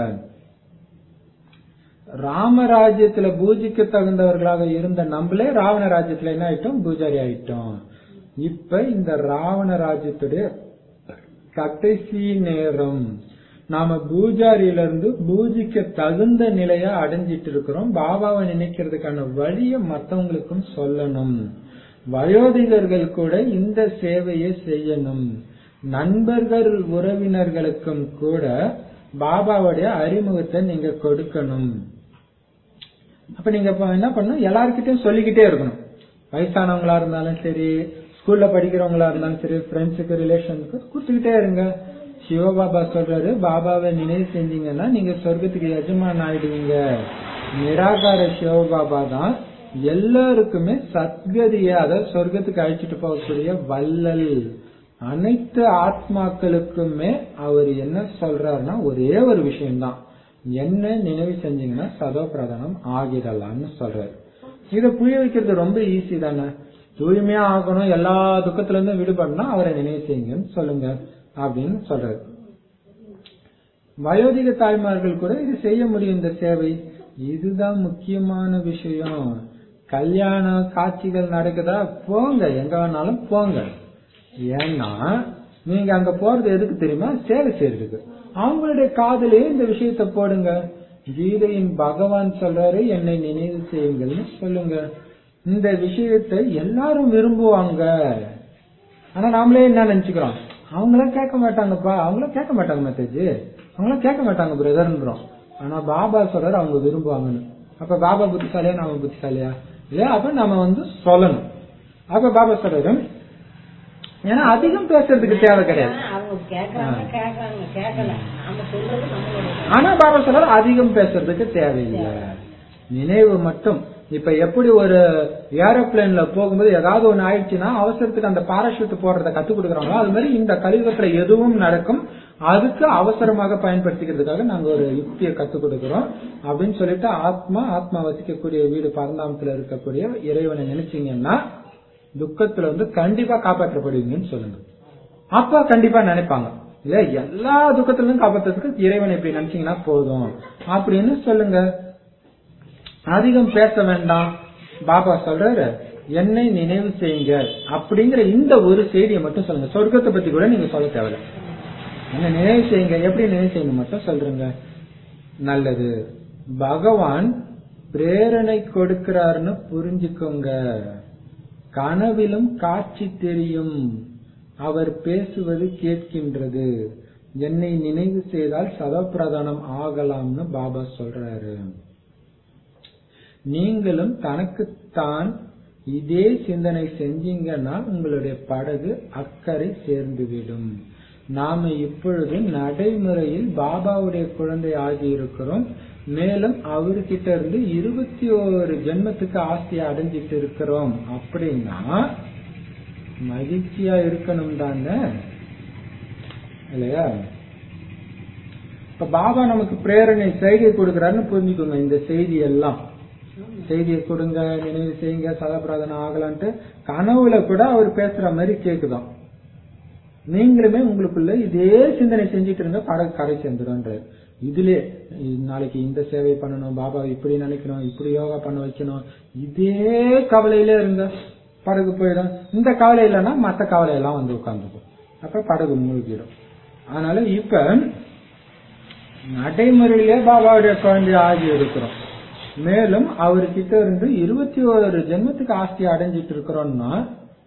ராமராஜ்யத்துல பூஜைக்கு தகுந்தவர்களாக இருந்த நம்மளே ராவண ராஜ்யத்துல என்ன ஆயிட்டோம் பூஜாரி ஆயிட்டோம் இப்ப இந்த ராவண ராஜ்யத்துடைய கடைசி நேரம் நாம பூஜாரியில இருந்து பூஜிக்க தகுந்த நிலைய அடைஞ்சிட்டு இருக்கிறோம் பாபாவை நினைக்கிறதுக்கான வழிய மத்தவங்களுக்கும் சொல்லணும் வயோதிகர்கள் கூட இந்த சேவையை செய்யணும் நண்பர்கள் உறவினர்களுக்கும் கூட பாபாவுடைய அறிமுகத்தை நீங்க கொடுக்கணும் அப்ப நீங்க இப்ப என்ன பண்ணணும் எல்லார்கிட்டயும் சொல்லிக்கிட்டே இருக்கணும் வயசானவங்களா இருந்தாலும் சரி ஸ்கூல்ல படிக்கிறவங்களா இருந்தாலும் சரி ஃப்ரெண்ட்ஸுக்கு ரிலேஷனுக்கு கொடுத்துக்கிட்டே இருங்க சிவபாபா சொல்றாரு பாபாவை நினைவு செஞ்சீங்கன்னா நீங்க சொர்க்கத்துக்கு எஜமான் ஆயிடுவீங்க நிராகார சிவபாபா தான் எல்லாருக்குமே சத்கதிய அதாவது சொர்க்கத்துக்கு அழைச்சிட்டு போகக்கூடிய வள்ளல் அனைத்து ஆத்மாக்களுக்குமே அவர் என்ன சொல்றாருன்னா ஒரே ஒரு விஷயம்தான் என்ன நினைவு செஞ்சீங்கன்னா சதோ பிரதானம் ஆகிடலாம்னு சொல்றாரு இத புரிய வைக்கிறது ரொம்ப ஈஸி தானே தூய்மையா ஆகணும் எல்லா துக்கத்துல இருந்தும் விடுபடணும் அவரை நினைவு செய்யுங்கன்னு சொல்லுங்க அப்படின்னு சொல்றாரு வயோதிக தாய்மார்கள் கூட இது செய்ய முடியும் இந்த சேவை இதுதான் முக்கியமான விஷயம் கல்யாண காட்சிகள் நடக்குதா போங்க எங்க வேணாலும் போங்க ஏன்னா நீங்க அங்க போறது எதுக்கு தெரியுமா சேவை செய்யறதுக்கு அவங்களுடைய காதலே இந்த விஷயத்த போடுங்க கீதையின் பகவான் சொல்றாரு என்னை நினைவு செய்யுங்கள்னு சொல்லுங்க இந்த விஷயத்தை எல்லாரும் விரும்புவாங்க ஆனா நாமளே என்ன நினைச்சுக்கிறோம் அவங்களாம் கேட்க மாட்டாங்கப்பா அவங்களாம் கேட்க மாட்டாங்க மெசேஜ் அவங்களாம் கேட்க மாட்டாங்க பிரதர்ன்றோம் ஆனா பாபா சொல்றாரு அவங்க விரும்புவாங்கன்னு அப்ப பாபா புத்திசாலியா நாம புத்திசாலியா இல்லையா அப்ப நாம வந்து சொல்லணும் அப்ப பாபா சொல்றாரு ஏன்னா அதிகம் பேசுறதுக்கு தேவை கிடையாது அவங்க கேக்குறாங்க கேக்குறாங்க கேட்கல நாம சொல்றது நம்மளோட ஆனா பாபா சொல்றாரு அதிகம் பேசுறதுக்கு தேவையில்லை நினைவு மட்டும் இப்ப எப்படி ஒரு ஏரோப்ளேன்ல போகும்போது ஏதாவது ஒண்ணு ஆயிடுச்சுன்னா அவசரத்துக்கு அந்த பாராஷூட் போடுறத கத்து கொடுக்குறாங்களோ அது மாதிரி இந்த கலியுகத்துல எதுவும் நடக்கும் அதுக்கு அவசரமாக பயன்படுத்திக்கிறதுக்காக நாங்க ஒரு யுக்தியை கத்து கொடுக்கிறோம் அப்படின்னு சொல்லிட்டு ஆத்மா ஆத்மா வசிக்கக்கூடிய வீடு பரந்தாமத்துல இருக்கக்கூடிய இறைவனை நினைச்சீங்கன்னா துக்கத்துல வந்து கண்டிப்பா காப்பாற்றப்படுவீங்கன்னு சொல்லுங்க அப்ப கண்டிப்பா நினைப்பாங்க இல்ல எல்லா துக்கத்துல இருந்தும் காப்பாத்துறதுக்கு இறைவனை இப்படி நினைச்சீங்கன்னா போதும் அப்படின்னு சொல்லுங்க அதிகம் பேச வேண்டாம் பாபா சொல்றாரு என்னை நினைவு செய்யுங்க அப்படிங்கிற இந்த ஒரு செய்தியை மட்டும் சொல்லுங்க சொர்க்கத்தை பத்தி கூட நீங்க சொல்ல தேவையில்ல என்ன நினைவு செய்யுங்க எப்படி நினைவு செய்யணும் மட்டும் சொல்றீங்க நல்லது பகவான் பிரேரணை கொடுக்கிறாருன்னு புரிஞ்சுக்கோங்க கனவிலும் காட்சி தெரியும் அவர் பேசுவது கேட்கின்றது என்னை நினைவு செய்தால் சதப்பிரதானம் ஆகலாம்னு பாபா சொல்றாரு நீங்களும் தனக்குத்தான் இதே சிந்தனை செஞ்சீங்கன்னா உங்களுடைய படகு அக்கறை சேர்ந்துவிடும் நாம இப்பொழுது நடைமுறையில் பாபாவுடைய குழந்தை ஆகி இருக்கிறோம் மேலும் அவர்கிட்ட இருந்து இருபத்தி ஓரு ஜென்மத்துக்கு ஆஸ்தியை அடைஞ்சிட்டு இருக்கிறோம் அப்படின்னா மகிழ்ச்சியா இருக்கணும் தானே இல்லையா இப்ப பாபா நமக்கு பிரேரணை செய்கை கொடுக்கிறாருன்னு புரிஞ்சுக்கோங்க இந்த செய்தி எல்லாம் செய்தியை கொடுங்க நினைவு செய்யுங்க சதப்பிராதனம் ஆகலான்ட்டு கனவுல கூட அவர் பேசுற மாதிரி கேக்குதாம் நீங்களுமே உங்களுக்குள்ள இதே சிந்தனை செஞ்சுட்டு இருங்க படகு கரை சேர்ந்துடும் இதுலே நாளைக்கு இந்த சேவை பண்ணணும் பாபா இப்படி நினைக்கணும் இப்படி யோகா பண்ண வைக்கணும் இதே கவலையில இருங்க படகு போயிடும் இந்த கவலை இல்லைன்னா மத்த கவலை எல்லாம் வந்து உட்காந்துக்கும் அப்ப படகு மூழ்கிடும் அதனால இப்ப நடைமுறையிலே பாபாவுடைய குழந்தை ஆகி இருக்கிறோம் மேலும் அவர்கிட்ட இருந்து இருபத்தி ஓரு ஜென்மத்துக்கு ஆஸ்தி அடைஞ்சிட்டு இருக்கிறோம்னா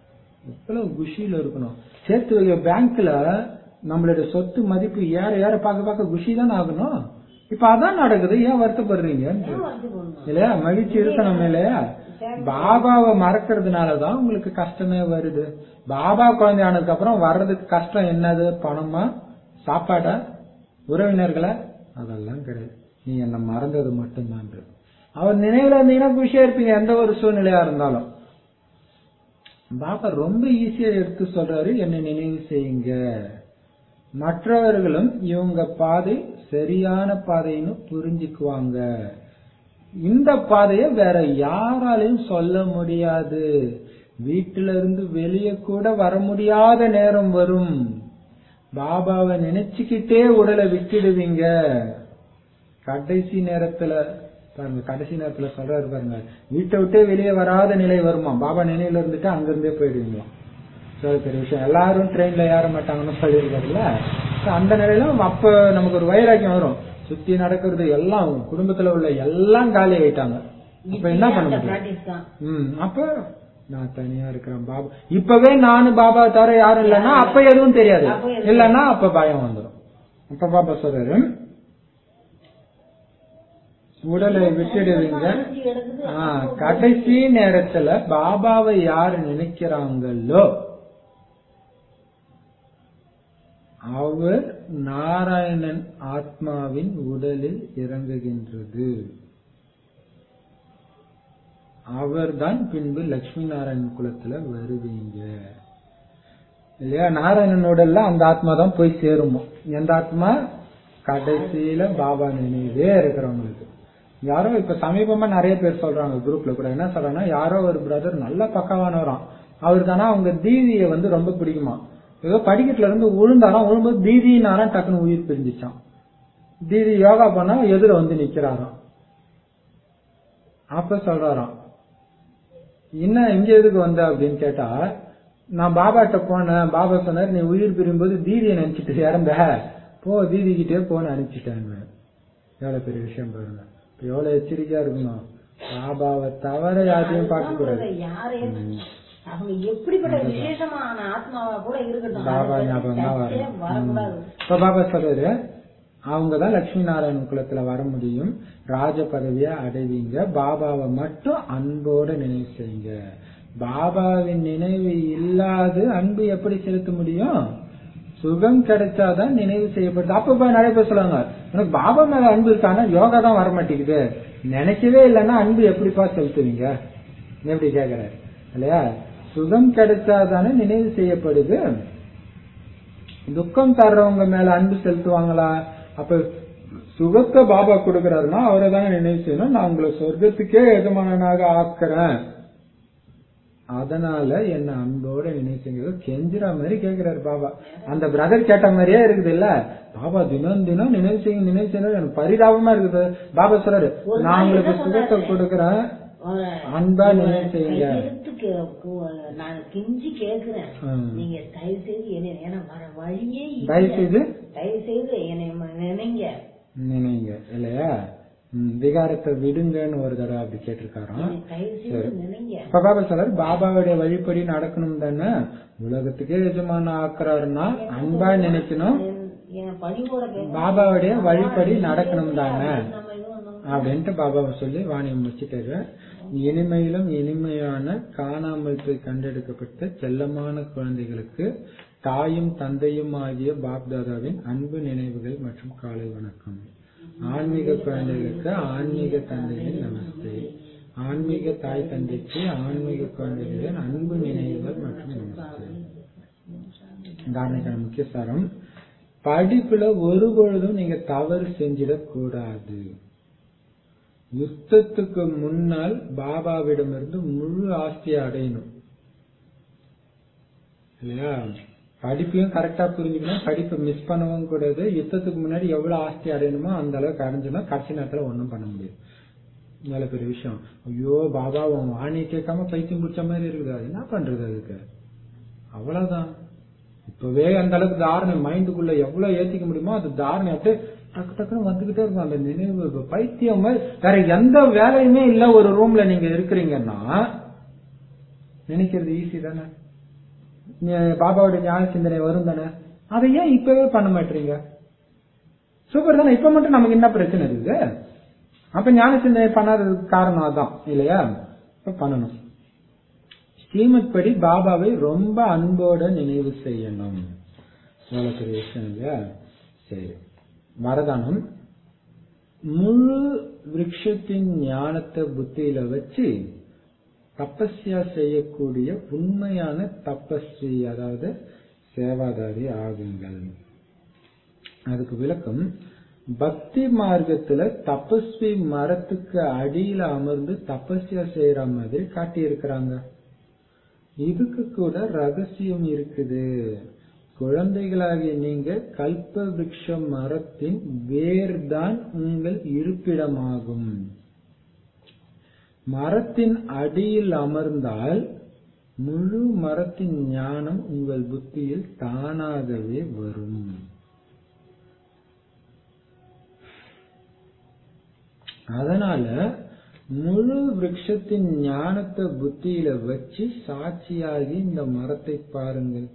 எவ்வளவு குஷியில இருக்கணும் சேர்த்து வைக்க பேங்க்ல நம்மளுடைய சொத்து மதிப்பு ஏற ஏற பார்க்க பார்க்க குஷி தானே ஆகணும் இப்ப அதான் நடக்குது ஏன் வருத்தப்படுறீங்க ஏன் வருத்தப்படணும்? இல்லையா மகிழ்ச்சி இருக்கணும் இல்லையா பாபாவை மறக்கிறதுனாலதான் உங்களுக்கு கஷ்டமே வருது பாபா குழந்தை ஆனதுக்கு அப்புறம் வர்றதுக்கு கஷ்டம் என்னது பணமா சாப்பாடா உறவினர்களா அதெல்லாம் கிடையாது நீ என்ன மறந்தது மட்டும்தான் அவர் நினைவுல இருந்தீங்கன்னா குஷியா இருப்பீங்க எந்த ஒரு சூழ்நிலையா இருந்தாலும் பாபா ரொம்ப ஈஸியா எடுத்து சொல்றாரு என்னை நினைவு செய்யுங்க மற்றவர்களும் இவங்க பாதை சரியான பாதைன்னு புரிஞ்சுக்குவாங்க இந்த பாதைய வேற யாராலையும் சொல்ல முடியாது வீட்டில இருந்து வெளியே கூட வர முடியாத நேரம் வரும் பாபாவை நினைச்சுக்கிட்டே உடலை விட்டுடுவீங்க கடைசி நேரத்துல பாருங்க கடைசி நேரத்துல சொல்றாரு பாருங்க வீட்டை விட்டே வெளியே வராத நிலை வருமா பாபா நினைவுல இருந்துட்டு அங்கிருந்தே போயிடுவீங்களா சரி பெரிய விஷயம் எல்லாரும் ட்ரெயின்ல ஏற மாட்டாங்கன்னு சொல்லியிருக்காருல்ல So, அந்த நிலையில அப்ப நமக்கு ஒரு வைராக்கியம் வரும் சுத்தி நடக்கிறது எல்லாம் குடும்பத்துல உள்ள எல்லாம் காலி ஆயிட்டாங்க அப்ப என்ன பண்ண அந்த முடியும் practice தான். ம் அப்ப நான் தனியா இருக்கிறேன் பாபா இப்பவே நானும் பாபா தவிர யாரும் இல்லைன்னா அப்ப எதுவும் தெரியாது அப்ப எதுவும் இல்லைன்னா அப்ப பயம் வந்துடும் அப்ப பாபா சொல்றாரு உடலை விட்டுடுவீங்க அழிஞ்சு கிடக்குது. ஆ, கடைசி நேரத்துல பாபாவை யார் நினைக்கிறாங்களோ அவர் நாராயணன் ஆத்மாவின் உடலில் இறங்குகின்றது அவர்தான் பின்பு லட்சுமி நாராயணன் குலத்துல வருவீங்க இல்லையா நாராயணன் உடல்ல அந்த ஆத்மா தான் போய் சேருமோ எந்த ஆத்மா கடைசியில பாபா நினைவே இருக்கிறவங்களுக்கு யாரோ இப்ப சமீபமா நிறைய பேர் சொல்றாங்க குரூப்ல கூட என்ன சொல்றாங்கன்னா யாரோ ஒரு பிரதர் நல்ல பக்கவானவராம் அவருக்கு ஆனா அவங்க தீதியை வந்து ரொம்ப பிடிக்குமா ஏதோ படிக்கட்டுல இருந்து விழுந்தாராம் விழும்போது தீதினாராம் டக்குன்னு உயிர் பிரிஞ்சிச்சான் தீதி யோகா பண்ணா எதிர வந்து நிக்கிறாராம் அப்ப சொல்றாராம் என்ன இங்க எதுக்கு வந்த அப்படின்னு கேட்டா நான் பாபாட்ட போனேன் பாபா சொன்னார் நீ உயிர் பிரியும்போது தீதியை நினைச்சிட்டு இறந்த போ தீதி கிட்டே போன்னு அனுப்பிச்சிட்டாங்க எவ்வளவு பெரிய விஷயம் பாருங்க இப்ப எவ்வளவு எச்சரிக்கையா இருக்கணும் பாபாவை தவிர யாரையும் பார்க்க கூடாது யாரையும் அவங்க எப்படிப்பட்ட விசேஷமான ஆத்மாவா கூட இருக்கட்டும் பாபா அதை ஞாபகம் தான் பத்தி வரும் வரக்கூடாது இப்ப பாபா சொல்றாரு அவங்கதான் லட்சுமி நாராயணன் குலத்துல வர முடியும் ராஜ பதவியை அடைவீங்க பாபாவை மட்டும் அன்போட நினைவு செய்யுங்க பாபாவின் நினைவு இல்லாது அன்பு எப்படி செலுத்த முடியும் சுகம் கிடைச்சாதான் நினைவு செய்யப்படுது அப்ப போய் நிறைய பேர் சொல்லுவாங்க எனக்கு பாபா மேல அன்பு இருக்கானா யோகா தான் வர மாட்டேங்குது நினைக்கவே இல்லைன்னா அன்பு எப்படிப்பா செலுத்துவீங்க எப்படி கேக்குறாரு இல்லையா சுகம் கிடைச்சாதானே நினைவு செய்யப்படுது துக்கம் தர்றவங்க மேல அன்பு செலுத்துவாங்களா அப்ப சுகத்தை பாபா கொடுக்கறாருன்னா அவரை தான் நினைவு செய்யணும் நான் உங்களை சொர்க்கத்துக்கே எஜமானனாக ஆக்குறேன் அதனால என்ன அன்போட நினைவு செய்யுங்க கெஞ்சுற மாதிரி கேக்குறாரு பாபா அந்த பிரதர் கேட்ட மாதிரியே இருக்குது இல்ல பாபா தினம் தினம் நினைவு செய்யுங்க நினைவு செய்யணும் எனக்கு பரிதாபமா இருக்குது பாபா சொல்றாரு ஒரு நான் நாள் உங்களுக்கு என்ன சுகத்தை சொன்னாரு? கொடுக்கறேன் ஒரு அன்பா நினைவு செய்யுங்க கையெழுத்து கே- கு- நான் கெஞ்சி கேக்குறேன் ம். நீங்க தயவு செய்து என்னை ஏன்னா வர வழியே இல்ல. தயவு செய்து தயவு செய்து என்னை ம- நினைங்க நினைங்க இல்லையா ம், விகாரத்தை விடுங்கன்னு ஒரு தடவை அப்படி கேட்டிருக்காராம் என்னை தயவு செய்து சரி. நினைங்க இப்ப பாபா சொல்றாரு பாபாவுடைய வழிப்படி நடக்கணும் தானே உலகத்துக்கே எஜமான ஆக்குறாருன்னா அன்பா நினைக்கணும் என்- என் பணிவோட கேட்கணும். பாபாவுடைய வழிப்படி நடக்கணும் தானே நம்ம இதுவும் நம்ம- அப்படின்ட்டு பாபாவை சொல்லி வாணியை முடிச்சிட்டாரு இனிமையிலும் இனிமையான காணாமல் போய் கண்டெடுக்கப்பட்ட செல்லமான குழந்தைகளுக்கு தாயும் தந்தையும் ஆகிய பாப்தாதாவின் அன்பு நினைவுகள் மற்றும் காலை வணக்கம் ஆன்மீக குழந்தைகளுக்கு ஆன்மீக தந்தையின் நமஸ்தே ஆன்மீக தாய் தந்தைக்கு ஆன்மீக குழந்தைகளின் அன்பு நினைவுகள் மற்றும் நமஸ்தே தாரணைக்கான முக்கிய சாரம் படிப்புல ஒரு பொழுதும் நீங்க தவறு செஞ்சிடக் கூடாது யுத்தத்துக்கு முன்னால் பாபாவிடமிருந்து முழு ஆஸ்தியை அடையணும் இல்லையா படிப்பையும் கரெக்டா புரிஞ்சுக்கணும் படிப்பை மிஸ் பண்ணவும் கூடாது யுத்தத்துக்கு முன்னாடி எவ்வளவு ஆஸ்தி அடையணுமோ அந்த அளவுக்கு அடைஞ்சோம்னா கடைசி நேரத்துல ஒண்ணும் பண்ண முடியாது நல்ல பெரிய விஷயம் ஐயோ பாபா உன் வாணியை கேட்காம பைத்தியம் பிடிச்ச மாதிரி இருக்குது அது என்ன பண்றது அதுக்கு அவ்வளவுதான் இப்பவே அந்த அளவுக்கு தாரணை மைண்டுக்குள்ள எவ்வளவு ஏத்திக்க முடியுமோ அது தாரணை அப்படியே டக்கு டக்குன்னு வந்துகிட்டே இருக்கும் அந்த நினைவு இப்ப பைத்தியம் மாதிரி வேற எந்த வேலையுமே இல்ல ஒரு ரூம்ல நீங்க இருக்கிறீங்கன்னா நினைக்கிறது ஈஸி தானே நீ- பாபாவோட ஞான சிந்தனை வரும் தானே அதை ஏன் இப்பவே பண்ண மாட்டீங்க சூப்பர் தானே இப்ப மட்டும் நமக்கு என்ன பிரச்சனை இருக்குது அப்ப ஞான சிந்தனை பண்ணாததுக்கு காரணம் அதான் இல்லையா இப்ப பண்ணணும் ஸ்ரீமத் படி பாபாவை ரொம்ப அன்போட நினைவு செய்யணும் எவ்வளவு பெரிய விஷயம் இல்லையா சரி வரதானம் முழு விருட்சத்தின் ஞானத்தை புத்தியில வச்சு தபஸ்யா செய்யக்கூடிய உண்மையான தபஸ்வி அதாவது சேவாதாரி ஆகுங்கள் அதுக்கு விளக்கம் பக்தி மார்க்கத்துல தபஸ்வி மரத்துக்கு அடியில அமர்ந்து தபஸ்யா செய்யற மாதிரி காட்டியிருக்கிறாங்க இதுக்கு கூட ரகசியம் இருக்குது குழந்தைகளாகிய நீங்க கல்ப விருட்ச மரத்தின் வேர்தான் உங்கள் இருப்பிடமாகும் மரத்தின் அடியில் அமர்ந்தால் முழு மரத்தின் ஞானம் உங்கள் புத்தியில் தானாகவே வரும் அதனால முழு விருட்சத்தின் ஞானத்தை புத்தியில வச்சு சாட்சியாகி இந்த மரத்தை பாருங்கள்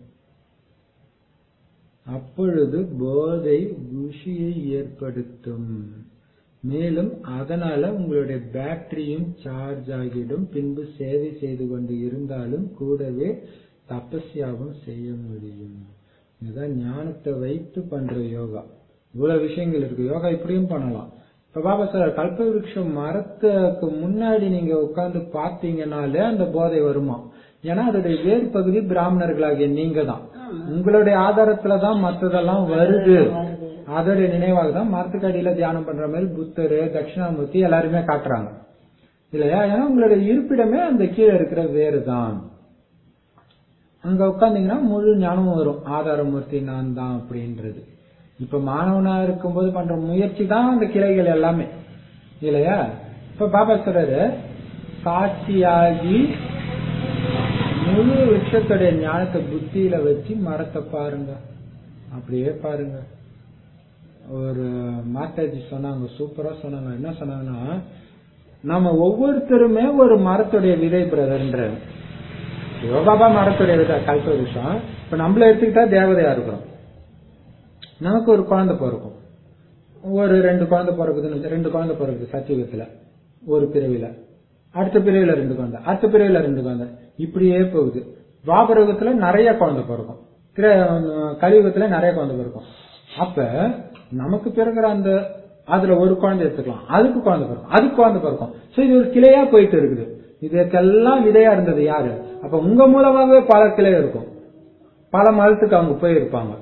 அப்பொழுது போதை குஷியை ஏற்படுத்தும் மேலும் அதனால உங்களுடைய பேட்டரியும் சார்ஜ் ஆகிடும் பின்பு சேவை செய்து கொண்டு இருந்தாலும் கூடவே தபஸ்யாவும் செய்ய முடியும் இதுதான் ஞானத்தை வைத்து பண்ற யோகா இவ்வளவு விஷயங்கள் இருக்கு யோகா இப்படியும் பண்ணலாம் இப்ப பாபா சார் கல்ப விருட்சம் மரத்துக்கு முன்னாடி நீங்க உட்கார்ந்து பாத்தீங்கன்னாலே அந்த போதை வருமா ஏன்னா அதோடைய வேறு பகுதி பிராமணர்களாகிய நீங்க தான் உங்களுடைய ஆதாரத்துல தான் மத்ததெல்லாம் வருது வருது அதோடைய நினைவாக தான் மரத்துக்கு அடியில தியானம் பண்ற மாதிரி புத்தர் தட்சிணாமூர்த்தி எல்லாருமே காட்டுறாங்க இல்லையா ஏன்னா உங்களுடைய இருப்பிடமே அந்த கீழே இருக்கிற வேறு தான் அங்க உட்கார்ந்தீங்கன்னா முழு ஞானமும் வரும் ஆதாரமூர்த்தி நான் தான் அப்படின்றது இப்ப மாணவனா இருக்கும்போது பண்ற முயற்சி தான் அந்த கிளைகள் எல்லாமே இல்லையா இப்ப பாபா சொல்றாரு சாட்சியாகி முழு விஷயத்துடைய ஞானத்தை புத்தியில வச்சு மரத்தை பாருங்க அப்படியே பாருங்க ஒரு மாதாஜி சொன்னாங்க சூப்பரா சொன்னாங்க என்ன சொன்னாங்கன்னா நம்ம ஒவ்வொருத்தருமே ஒரு மரத்துடைய விதை பிரதர்ன்ற யோகாபா மரத்துடைய விதை கல்ப விஷயம் இப்ப நம்மள எடுத்துக்கிட்டா தேவதையா இருக்கிறோம் நமக்கு ஒரு குழந்தை பிறக்கும் ஒரு ரெண்டு குழந்தை பிறக்குதுன்னு வச்சா, ரெண்டு குழந்தை பிறக்குது சத்தியுகத்துல ஒரு பிறவில அடுத்த பிறவில ரெண்டு குழந்தை அடுத்த பிறவில ரெண்டு குழந்தை இப்படியே போகுது துவாபரகத்துல நிறைய குழந்தை பிறக்கும் திரு கலியுகத்துல நிறைய குழந்தை பிறக்கும் அப்ப நமக்கு பிறகுற அந்த அதுல ஒரு குழந்தை எடுத்துக்கலாம் அதுக்கு குழந்தை பிறக்கும் அதுக்கு குழந்தை பிறக்கும் சோ இது ஒரு கிளையா போயிட்டு இருக்குது இதுக்கெல்லாம் விதையா இருந்தது யாரு அப்ப உங்க மூலமாகவே பல கிளை இருக்கும் பல மதத்துக்கு அவங்க போயிருப்பாங்க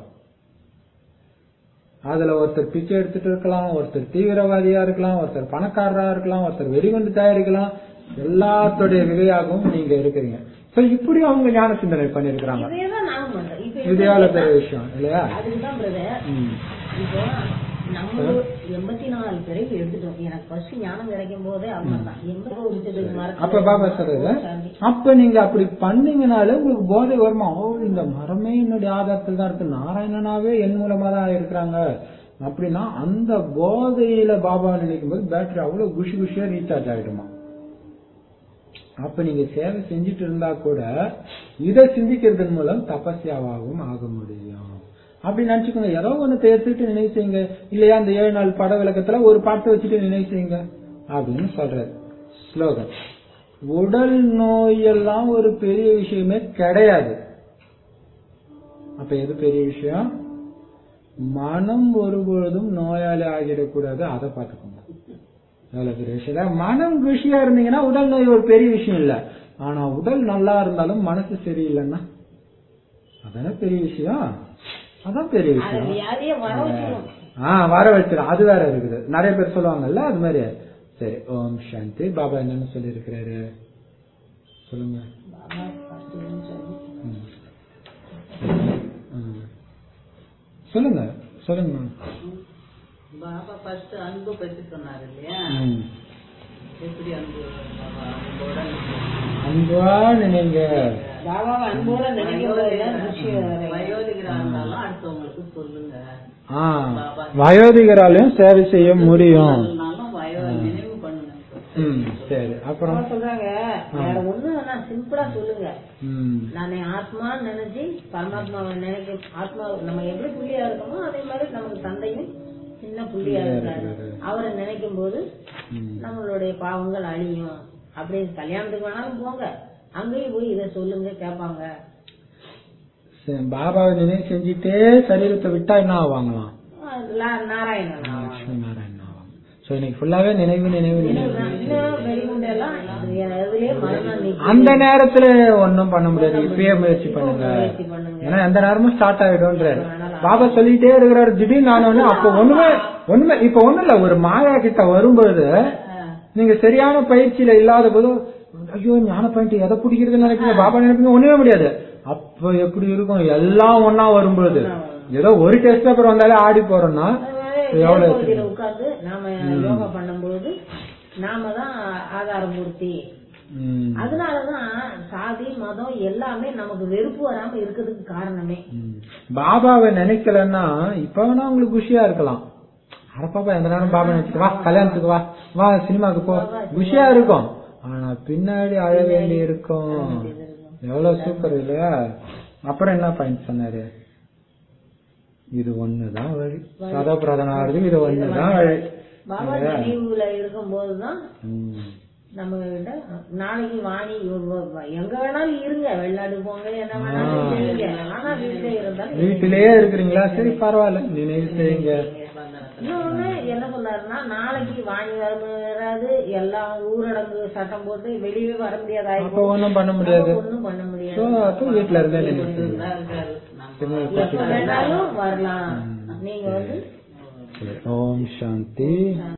அதுல ஒருத்தர் பிச்சை எடுத்துட்டு இருக்கலாம் ஒருத்தர் தீவிரவாதியா இருக்கலாம் ஒருத்தர் பணக்காரரா இருக்கலாம் ஒருத்தர் வெடிகுண்டு தயாரிக்கலாம் எல்லாத்துடைய விதையாகவும் நீங்க இருக்கிறீங்க சோ இப்படி அவங்க ஞான சிந்தனை பண்ணிருக்கிறாங்க இதேதான் நானும் பண்றேன் இப்ப இது எவ்வளவு பெரிய விஷயம் இல்லையா அதுக்குதான் பிரதர் ம். இப்போ நம்ம எண்பத்தி நாலு பிறகு எடுத்துட்டோம் எனக்கு ஃபர்ஸ்ட் ஞானம் கிடைக்கும் போதே அவ்வளவுதான் எண்பது வருஷத்துக்கு மரத்துல அப்ப பாபா சொல்றது சாந்தி. அப்ப நீங்க அப்படி பண்ணீங்கனாலே உங்களுக்கு போதை வருமா ஓ இந்த மரமே என்னுடைய ஆதாரத்தில் தான் இருக்கு நாராயணனாவே என் மூலமா தான் இருக்கிறாங்க அப்படின்னா அந்த போதையில பாபா நினைக்கும் போது பேட்டரி அவ்வளவு குஷி குஷியா ரீசார்ஜ் ஆயிடுமா அப்ப நீங்க சேவை செஞ்சுட்டு இருந்தா கூட இதை சிந்திக்கிறதன் மூலம் தபஸ்யாவாகவும் ஆக முடியும் அப்படி நினைச்சுக்கோங்க ஏதோ ஒண்ணு எடுத்துட்டு நினைவு செய்யுங்க இல்லையா அந்த ஏழு நாள் பட விளக்கத்துல ஒரு பாட்டு வச்சுட்டு நினைவு செய்யுங்க அப்படின்னு சொல்றாரு ஸ்லோகன் உடல் நோயெல்லாம் ஒரு பெரிய விஷயமே கிடையாது அப்ப எது பெரிய விஷயம் மனம் ஒருபொழுதும் நோயாளி ஆகிடக்கூடாது அதை பார்த்துக்கோங்க எவ்வளவு பெரிய விஷயம் இல்ல? மனம் குஷியா இருந்தீங்கன்னா உடல் நோய் ஒரு பெரிய விஷயம் இல்ல ஆனா உடல் நல்லா இருந்தாலும் மனசு சரியில்லைன்னா அதானே பெரிய விஷயம் அதான் பெரிய அது விஷயம் வியாதியை வர வச்சிடும் ஆ வர வச்சிடும் அது வேற இருக்குது நிறைய பேர் சொல்லுவாங்கல்ல அது மாதிரி சரி ஓம் சாந்தி பாபா என்னன்னு சொல்லி இருக்கிறாரு சொல்லுங்க பாபா first வந்து சொல்லி ம். ம். சொல்லுங்க சொல்லுங்க பாபா ஃபர்ஸ்ட் அன்பு பத்தி சொன்னாரு இல்லையா ம். எப்படி அன்பு பாபா அன்போட அன்பா நீங்க பாபாவை அன்போட நினைக்கும் போதுதான் விஷயம் வரும். வயோதிகரா இருந்தாலும் அடுத்தவங்களுக்கு சொல்லுங்க ஆ வயோதிகராலையும் சேவை செய்ய முடியும் இருந்தாலும் வயோ நினைவு பண்ணுங்க ம் சரி அப்புறம் அவங்க சொல்றாங்க வேற ஒண்ணு வேணாம் சிம்பிளா சொல்லுங்க ம் நான் ஆத்மான்னு நினைச்சு பரமாத்மாவை நினைக்க ஆத்மா நம்ம எப்படி புள்ளியா இருக்கோமோ அதே மாதிரி நமக்கு தந்தையும் சின்ன புள்ளியா இருக்காரு அவரை நினைக்கும் போது ம். நம்மளுடைய பாவங்கள் அழியும் அப்படின்னு கல்யாணத்துக்கு வேணாலும் போங்க அங்கேயும் போய் இதை சொல்லுங்க கேட்பாங்க சரி, பாபாவை நினைவு செஞ்சுட்டே சரீரத்தை விட்டா என்ன ஆவாங்களாம் லா- நாராயணன் ஆவாங்க. லட்சுமி நாராயணன் ஆவாங்க சோ இன்னைக்கு ஃபுல்லாவே நினைவு நினைவு நினைவு இன்னும் வெளிமுண்டெல்லாம் அதுலயே மரணம் நீக்கி அந்த நேரத்துல ஒண்ணும் பண்ண முடியாது இப்பயே முயற்சி பண்ணுங்க முயற்சி பண்ணுங்க ஏன்னா எந்த நேரமும் ஸ்டார்ட் ஆயிடும்ன்றாரு பாபா சொல்லிட்டே இருக்கிறாரு திடீர்னு ஆனவொடனே அப்ப ஒண்ணுமே ஒண்ணுமே இப்ப ஒண்ணும் இல்ல ஒரு மாயா கிட்ட வரும்போது நீங்க சரியான பயிற்சியில இல்லாத போது ஐயோ ஞான பாயிண்ட் எதை பிடிக்கிறதுன்னு நினைப்பீங்க பாபா நினைப்பீங்க ஒண்ணுமே முடியாது அப்ப எப்படி இருக்கும் எல்லாம் ஒன்னா வரும்போது ஏதோ ஒரு டெஸ்ட் பேப்பர் வந்தாலே ஆடி போறோம்னா எவ்வளவு பகுதியில உட்கார்ந்து நாம யோகா பண்ணும்போது நாம தான் ஆதாரமூர்த்தி ம், அதனாலதான் சாதி மதம் எல்லாமே நமக்கு வெறுப்பு வராம இருக்கிறதுக்கு காரணமே ம். பாபாவை நினைக்கலன்னா இப்ப வேணா உங்களுக்கு குஷியா இருக்கலாம் அட பாப்பா எந்த நேரம் பாபா நினைச்சுட்டு வா கல்யாணத்துக்கு வா வா சினிமாக்கு போ குஷியா இருக்கும் ஆனா பின்னாடி அழ வேண்டி இருக்கும் எவ்வளவு சூப்பர் இல்லையா அப்புறம் என்ன பாயிண்ட் சொன்னாரு இது ஒண்ணுதான் வழி சதா பிரதான ஆகுறதுக்கு இது ஒண்ணுதான் வழி பாபா நினைவுல இருக்கும் போதுதான் ம். நம்ம கிட்ட நாளைக்கு வாணி எங்க வேணாலும் இருங்க வெளிநாடு போங்க என்ன வேணாலும் செய்யுங்க ஆனா வீட்டுல இருந்தாலும் வீட்டிலேயே இருக்கிறீங்களா சரி பரவாயில்ல நினைவு செய்யுங்க இன்னொன்னு என்ன சொன்னாருன்னா நாளைக்கு வாணி வர வராது எல்லாம் ஊரடங்கு சட்டம் போட்டு வெளியே வர முடியாது அப்ப ஒண்ணும் பண்ண முடியாது ஒண்ணும் பண்ண முடியாது சோ அப்ப வீட்டுல இருந்தே நினைவு செய்யுங்க இருக்காரு நம்ம எப்ப வேணாலும் வரலாம் நீங்க வந்து ஓம் சாந்தி